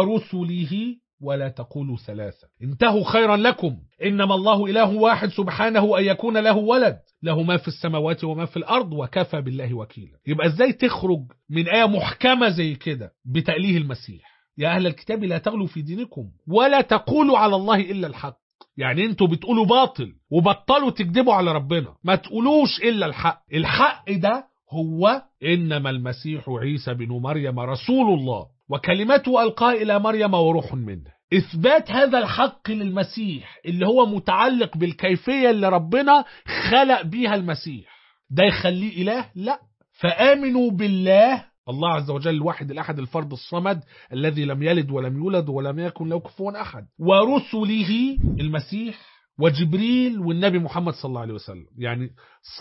ورسله ولا تقولوا ثلاثة انتهوا خيرا لكم إنما الله إله واحد سبحانه أن يكون له ولد له ما في السماوات وما في الأرض وكفى بالله وكيلا يبقى إزاي تخرج من آية محكمة زي كده بتأليه المسيح يا أهل الكتاب لا تغلوا في دينكم ولا تقولوا على الله إلا الحق يعني انتوا بتقولوا باطل وبطلوا تكذبوا على ربنا ما تقولوش إلا الحق الحق ده هو إنما المسيح عيسى بن مريم رسول الله وكلمته ألقى إلى مريم وروح منه إثبات هذا الحق للمسيح اللي هو متعلق بالكيفية اللي ربنا خلق بيها المسيح ده يخليه إله؟ لا فآمنوا بالله الله عز وجل الواحد الأحد الفرد الصمد الذي لم يلد ولم يولد ولم يكن له كفوا أحد ورسله المسيح وجبريل والنبي محمد صلى الله عليه وسلم يعني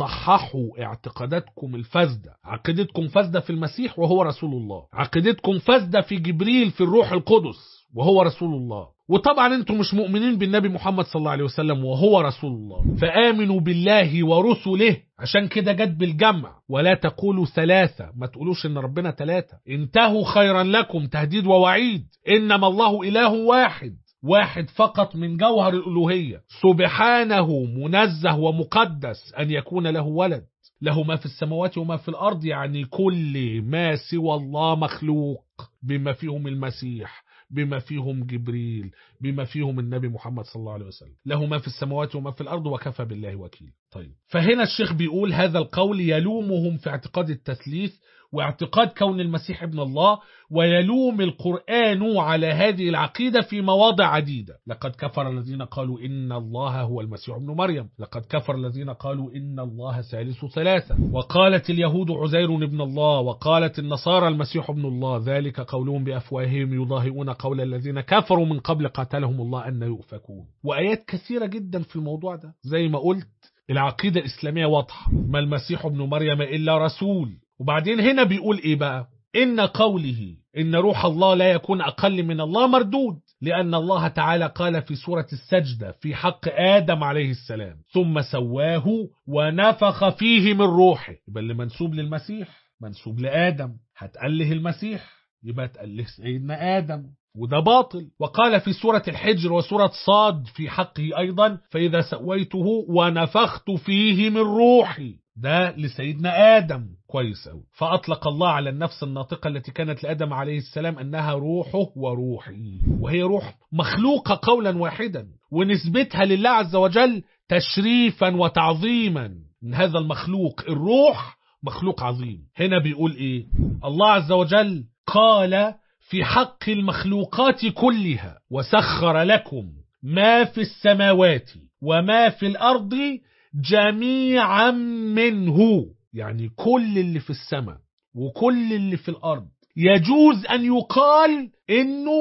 صححوا اعتقاداتكم الفاسدة عقيدتكم فاسدة في المسيح وهو رسول الله عقيدتكم فاسدة في جبريل في الروح القدس وهو رسول الله وطبعا انتم مش مؤمنين بالنبي محمد صلى الله عليه وسلم وهو رسول الله فآمنوا بالله ورسله عشان كده جت بالجمع ولا تقولوا ثلاثة ما تقولوش ان ربنا ثلاثة انتهوا خيرا لكم تهديد ووعيد انما الله اله واحد واحد فقط من جوهر الألوهية سبحانه منزه ومقدس أن يكون له ولد له ما في السماوات وما في الأرض يعني كل ما سوى الله مخلوق بما فيهم المسيح بما فيهم جبريل بما فيهم النبي محمد صلى الله عليه وسلم له ما في السماوات وما في الأرض وكفى بالله وكيل طيب فهنا الشيخ بيقول هذا القول يلومهم في اعتقاد التثليث واعتقاد كون المسيح ابن الله ويلوم القرآن على هذه العقيدة في مواضع عديدة لقد كفر الذين قالوا إن الله هو المسيح ابن مريم لقد كفر الذين قالوا إن الله ثالث ثلاثة وقالت اليهود عزير ابن الله وقالت النصارى المسيح ابن الله ذلك قولهم بأفواههم يضاهئون قول الذين كفروا من قبل قاتلهم الله أن يؤفكون وآيات كثيرة جدا في الموضوع ده زي ما قلت العقيدة الإسلامية واضحة ما المسيح ابن مريم إلا رسول وبعدين هنا بيقول ايه بقى ان قوله ان روح الله لا يكون اقل من الله مردود لان الله تعالى قال في سورة السجدة في حق ادم عليه السلام ثم سواه ونفخ فيه من روحه يبقى اللي منسوب للمسيح منسوب لادم هتأله المسيح يبقى تأله سيدنا ادم وده باطل وقال في سورة الحجر وسورة صاد في حقه أيضا فإذا سويته ونفخت فيه من روحي ده لسيدنا آدم كويس أوي فأطلق الله على النفس الناطقة التي كانت لآدم عليه السلام أنها روحه وروحي وهي روح مخلوقة قولا واحدا ونسبتها لله عز وجل تشريفا وتعظيما من هذا المخلوق الروح مخلوق عظيم هنا بيقول إيه الله عز وجل قال في حق المخلوقات كلها وسخر لكم ما في السماوات وما في الأرض جميعا منه يعني كل اللي في السماء وكل اللي في الأرض يجوز أن يقال إنه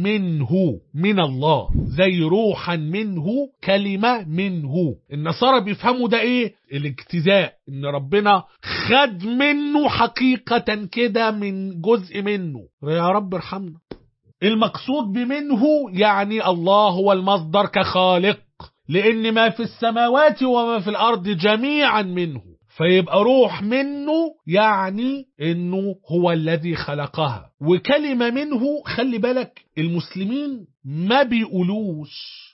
منه من الله زي روحا منه كلمة منه النصارى بيفهموا ده إيه الاجتزاء إن ربنا خد منه حقيقة كده من جزء منه يا رب ارحمنا المقصود بمنه يعني الله هو المصدر كخالق لأن ما في السماوات وما في الأرض جميعا منه فيبقى روح منه يعني انه هو الذي خلقها وكلمة منه خلي بالك المسلمين ما بيقولوش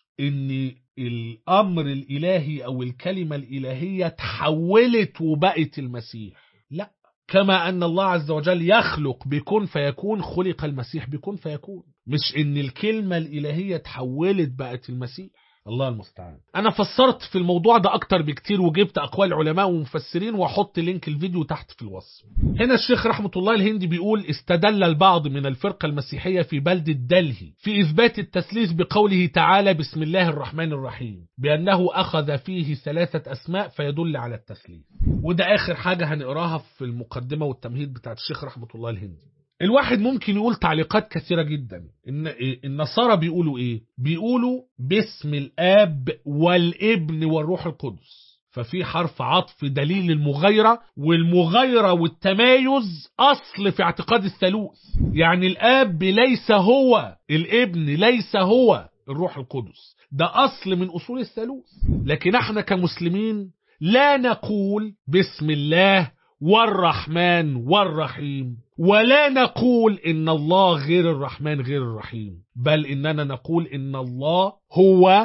ان الامر الالهي او الكلمة الالهية تحولت وبقت المسيح لا كما ان الله عز وجل يخلق بكون فيكون خلق المسيح بكون فيكون مش ان الكلمة الالهية تحولت بقت المسيح الله المستعان انا فسرت في الموضوع ده اكتر بكتير وجبت اقوال علماء ومفسرين واحط لينك الفيديو تحت في الوصف هنا الشيخ رحمة الله الهندي بيقول استدل البعض من الفرقة المسيحية في بلدة دلهي في اثبات التثليث بقوله تعالى بسم الله الرحمن الرحيم بانه اخذ فيه ثلاثة اسماء فيدل على التثليث وده اخر حاجة هنقراها في المقدمة والتمهيد بتاعت الشيخ رحمة الله الهندي الواحد ممكن يقول تعليقات كثيرة جدا إن النصارى بيقولوا إيه؟ بيقولوا باسم الآب والابن والروح القدس ففي حرف عطف دليل المغايرة والمغايرة والتمايز أصل في اعتقاد الثالوث يعني الآب ليس هو الابن ليس هو الروح القدس ده أصل من أصول الثالوث لكن احنا كمسلمين لا نقول بسم الله والرحمن والرحيم ولا نقول إن الله غير الرحمن غير الرحيم بل إننا نقول إن الله هو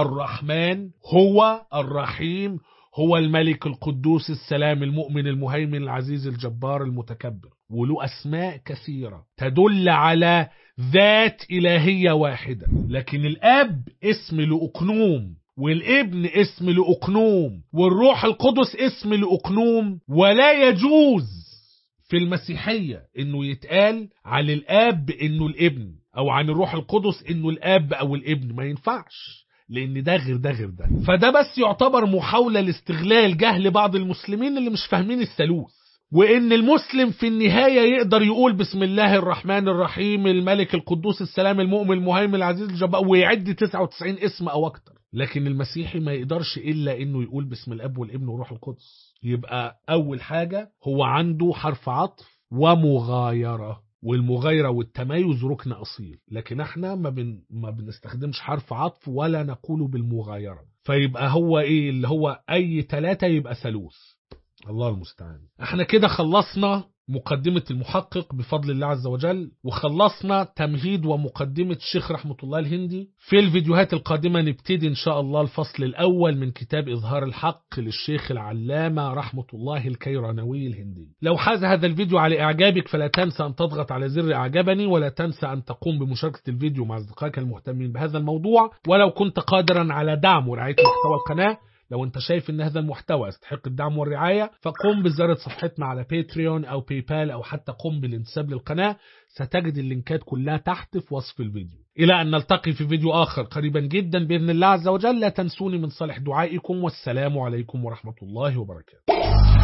الرحمن هو الرحيم هو الملك القدوس السلام المؤمن المهيمن العزيز الجبار المتكبر وله أسماء كثيرة تدل على ذات إلهية واحدة لكن الأب اسم لأقنوم والابن اسم لأقنوم والروح القدس اسم لأقنوم ولا يجوز في المسيحية انه يتقال عن الاب انه الابن او عن الروح القدس انه الاب او الابن ما ينفعش لان ده غير ده غير ده فده بس يعتبر محاولة لاستغلال جهل بعض المسلمين اللي مش فاهمين الثالوث وان المسلم في النهاية يقدر يقول بسم الله الرحمن الرحيم الملك القدوس السلام المؤمن المهيمن العزيز الجبار ويعد 99 اسم او اكتر لكن المسيحي ما يقدرش إلا إنه يقول باسم الأب والابن والروح القدس يبقى أول حاجة هو عنده حرف عطف ومغايرة والمغايرة والتميز ركن أصيل لكن احنا ما, بن ما بنستخدمش حرف عطف ولا نقول بالمغايرة فيبقى هو ايه اللي هو اي ثلاثة يبقى ثالوث الله المستعان احنا كده خلصنا مقدمة المحقق بفضل الله عز وجل وخلصنا تمهيد ومقدمة الشيخ رحمة الله الهندي في الفيديوهات القادمة نبتدي إن شاء الله الفصل الأول من كتاب إظهار الحق للشيخ العلامة رحمة الله الكيرانوي الهندي لو حاز هذا الفيديو على إعجابك فلا تنسى أن تضغط على زر إعجبني ولا تنسى أن تقوم بمشاركة الفيديو مع أصدقائك المهتمين بهذا الموضوع ولو كنت قادرا على دعم ورعاية محتوى القناة لو انت شايف ان هذا المحتوى يستحق الدعم والرعاية فقم بزيارة صفحتنا على باتريون او باي بال او حتى قم بالانتساب للقناة ستجد اللينكات كلها تحت في وصف الفيديو الى ان نلتقي في فيديو اخر قريبا جدا باذن الله عز وجل لا تنسوني من صالح دعائكم والسلام عليكم ورحمة الله وبركاته